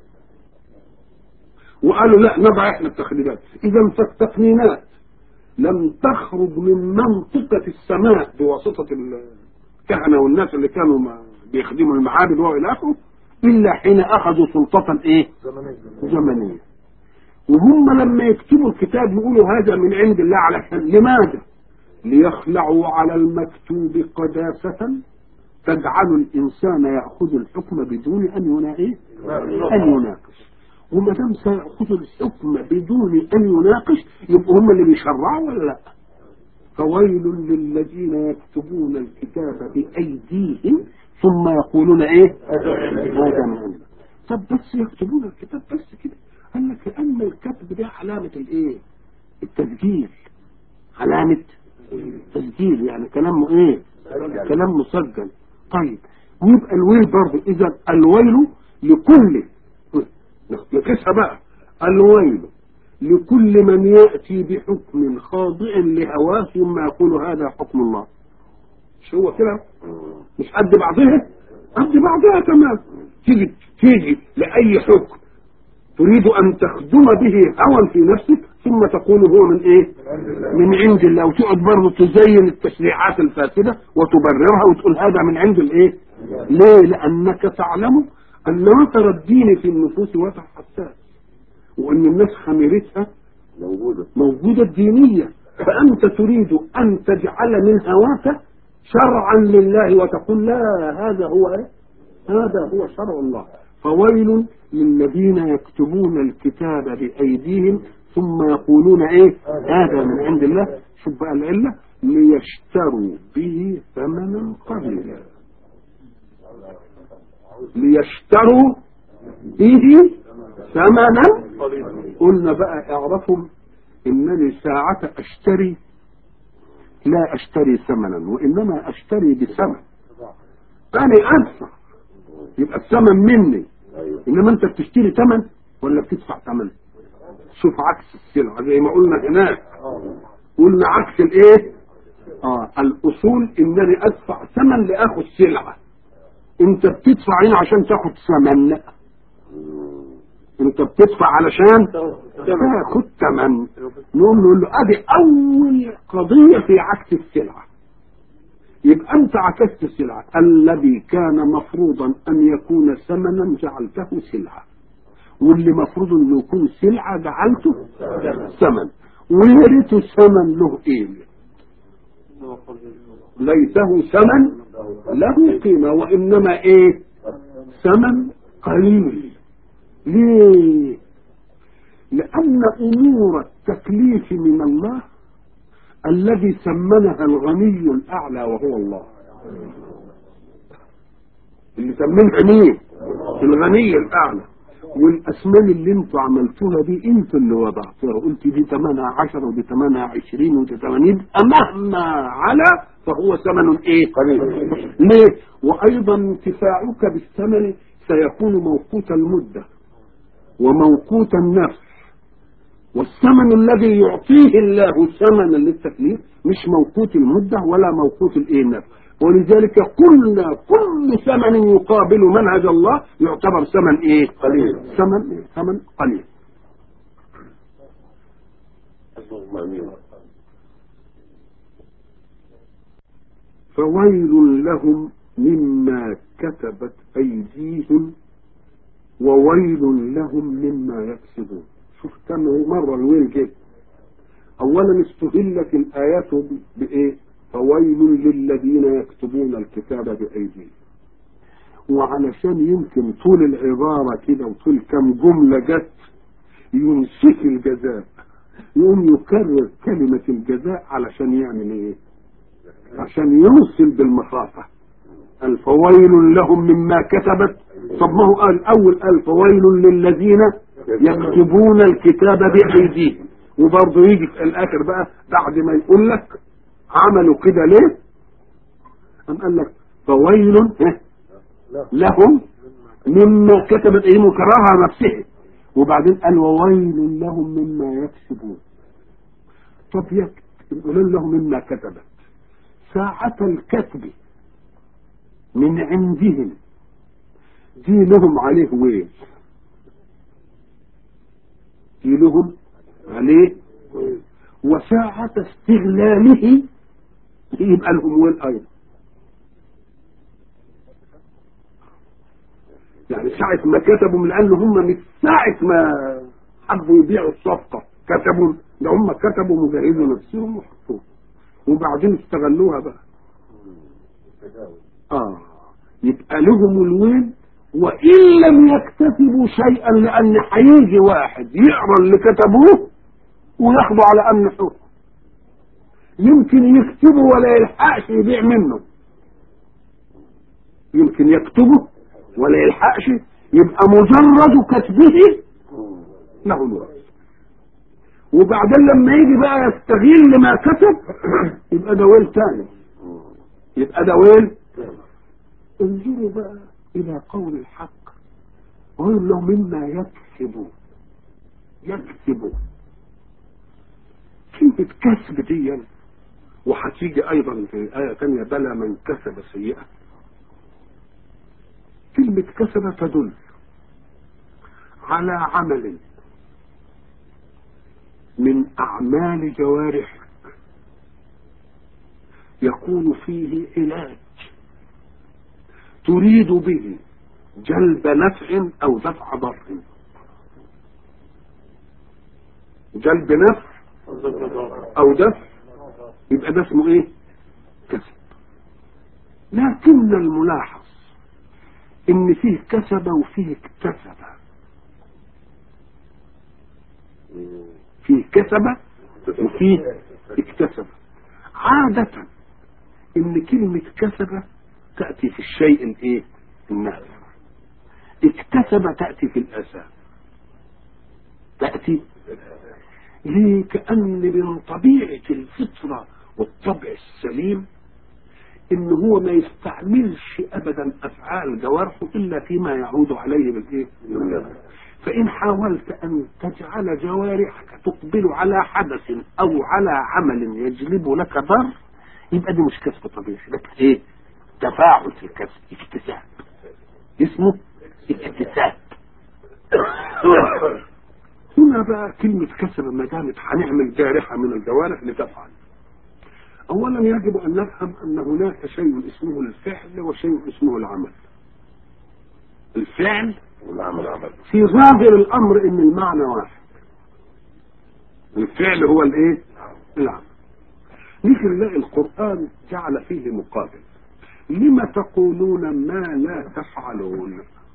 وقالوا لا نضع احنا التخريبات اذا فالتقنينات لم تخرج من منطقة السماء بواسطة الكهنة والناس اللي كانوا ما بيخدموا المعابد والى اخره الا حين اخذوا سلطة ايه زمنية وهم لما يكتبوا الكتاب يقولوا هذا من عند الله علشان لماذا ليخلعوا على المكتوب قداسة تجعل الإنسان يأخذ الحكم بدون أن يناقش أن يناقش وما دام سيأخذ الحكم بدون أن يناقش يبقوا هم اللي بيشرعوا ولا لا فويل للذين يكتبون الكتاب بأيديهم ثم يقولون ايه هذا من عند طب بس يكتبون الكتاب بس كده قال لك لأن الكتب ده علامة الايه التسجيل علامة تسجيل يعني كلامه ايه كلام مسجل طيب ويبقى الويل برضه اذا الويل لكل نقيسها بقى الويل لكل من يأتي بحكم خاضع لهواه ثم يقول هذا حكم الله مش هو كده مش قد بعضها قد بعضها تمام تيجي تيجي لأي حكم تريد أن تخدم به هوى في نفسك ثم تقول هو من ايه من عند الله وتقعد برضه تزين التشريعات الفاسدة وتبررها وتقول هذا من عند الايه ليه لأنك تعلم أن وتر الدين في النفوس وتر حساس وأن الناس خميرتها موجودة موجودة الدينية فأنت تريد أن تجعل من هواك شرعا لله وتقول لا هذا هو إيه؟ هذا هو شرع الله فويل للذين يكتبون الكتاب بأيديهم ثم يقولون ايه هذا من عند الله شوف بقى العلة ليشتروا به ثمنا قليلا ليشتروا به ثمنا قلنا بقى اعرفوا انني ساعة اشتري لا اشتري ثمنا وانما اشتري بثمن انا ادفع يبقى الثمن مني انما انت بتشتري ثمن ولا بتدفع ثمن شوف عكس السلعة زي ما قلنا هناك قلنا عكس الايه اه الاصول انني ادفع ثمن لاخذ سلعة انت بتدفع هنا عشان تاخد ثمن لا انت بتدفع علشان تاخد ثمن نقوم نقول له ادي اول قضية في عكس السلعة يبقى انت عكست السلعة الذي كان مفروضا ان يكون ثمنا جعلته سلعة واللي مفروض انه يكون سلعة جعلته ثمن ويا ريت الثمن له قيمة ليته ثمن له قيمة وانما ايه ثمن قليل ليه لان امور التكليف من الله الذي ثمنها الغني الاعلى وهو الله اللي ثمنها مين الغني الاعلى والاسمان اللي انتوا عملتوها دي انتوا اللي وضعتوها قلت دي ثمنها 10 ودي ثمنها 20 ودي ثمنها يبقى مهما على فهو ثمن ايه قليل ليه وايضا انتفاعك بالثمن سيكون موقوت المده وموقوت النفس والثمن الذي يعطيه الله ثمنا للتكليف مش موقوت المده ولا موقوت الايه النفس ولذلك قلنا كل ثمن يقابل منهج الله يعتبر ثمن ايه قليل ثمن إيه؟ ثمن قليل اللهم امين فويل لهم مما كتبت أيديهم وويل لهم مما يكسبون شوف كم مرة الويل جه أولا استهلت الآيات بإيه فويل للذين يكتبون الكتاب بأيديهم وعلشان يمكن طول العبارة كده وطول كم جملة جت ينسف الجزاء يقوم يكرر كلمة الجزاء علشان يعمل ايه عشان يوصل بالمخافة قال فويل لهم مما كتبت طب ما هو قال اول قال فويل للذين يكتبون الكتاب بايديهم وبرضه يجي في الاخر بقى بعد ما يقول لك عملوا كده ليه قام قال لك فويل لهم مما كتبت ايديهم كرهها نفسه وبعدين قال وويل لهم مما يكسبون طب يكتب ويل لهم مما كتبت ساعة الكتب من عندهم دي لهم عليه ويل دي لهم عليه وساعة استغلاله يبقى لهم ويل أيضا يعني ساعة ما كتبوا من لأن هم من ساعة ما حبوا يبيعوا الصفقة كتبوا ده هم كتبوا مجهزوا نفسهم وحطوها وبعدين استغلوها بقى اه يبقى لهم الويل وان لم يكتسبوا شيئا لان هيجي واحد يقرا اللي كتبوه وياخده على انه حكم يمكن يكتبه ولا يلحقش يبيع منه يمكن يكتبه ولا يلحقش يبقى مجرد كتبه له الويل وبعدين لما يجي بقى يستغل ما كتب يبقى ده ويل تاني يبقى ده ويل انظروا بقى الى قول الحق ويقول له مما يكسب يكسب كلمة كسب دي وهتيجي ايضا في آية تانية بلى من كسب سيئة كلمة كسب تدل على عمل من أعمال جوارحك يكون فيه علاج تريد به جلب نفع أو دفع ضر جلب نفع أو دفع يبقى ده اسمه إيه؟ كسب لكن الملاحظ إن فيه كسب وفيه اكتسب فيه كسب وفيه اكتسب عادة ان كلمة كسب تأتي في الشيء الايه النافع اكتسب تأتي في الاسى تأتي ليه كأن من طبيعة الفطرة والطبع السليم ان هو ما يستعملش ابدا افعال جوارحه الا فيما يعود عليه بالايه فإن حاولت أن تجعل جوارحك تقبل على حدث أو على عمل يجلب لك ضر يبقى دي مش كسب طبيعي لك إيه؟ تفاعل في الكسب اكتساب اسمه اكتساب هنا بقى كلمة كسب ما دامت هنعمل جارحة من الجوارح لتفعل أولا يجب أن نفهم أن هناك شيء اسمه الفعل وشيء اسمه العمل الفعل والعمل عمل في ظاهر الامر ان المعنى واحد الفعل هو الايه العمل نيجي نلاقي القران جعل فيه مقابل لم تقولون ما لا تفعلون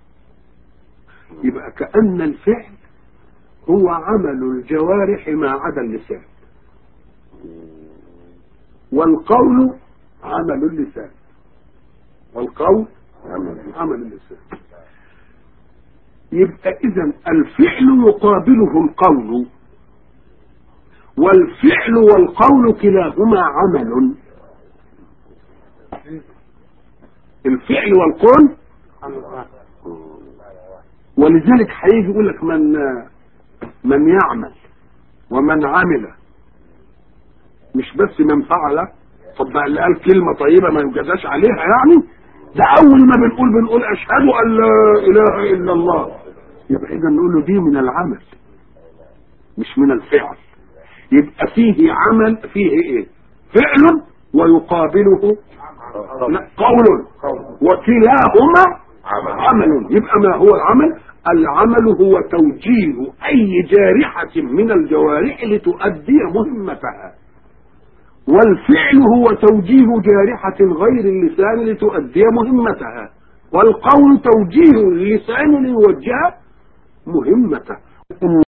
يبقى كأن الفعل هو عمل الجوارح ما عدا اللسان والقول عمل اللسان والقول عمل اللسان يبقى اذا الفعل يقابله القول والفعل والقول كلاهما عمل الفعل والقول ولذلك هيجي يقول لك من من يعمل ومن عمل مش بس من فعل طب بقى اللي قال كلمه طيبه ما يجازاش عليها يعني ده اول ما بنقول بنقول اشهد ان لا اله الا الله يبقى اذا نقول له دي من العمل مش من الفعل يبقى فيه عمل فيه ايه فعل ويقابله لا قول وكلاهما عمل. عمل يبقى ما هو العمل العمل هو توجيه أي جارحة من الجوارح لتؤدي مهمتها والفعل هو توجيه جارحة غير اللسان لتؤدي مهمتها والقول توجيه اللسان ليوجه مهمته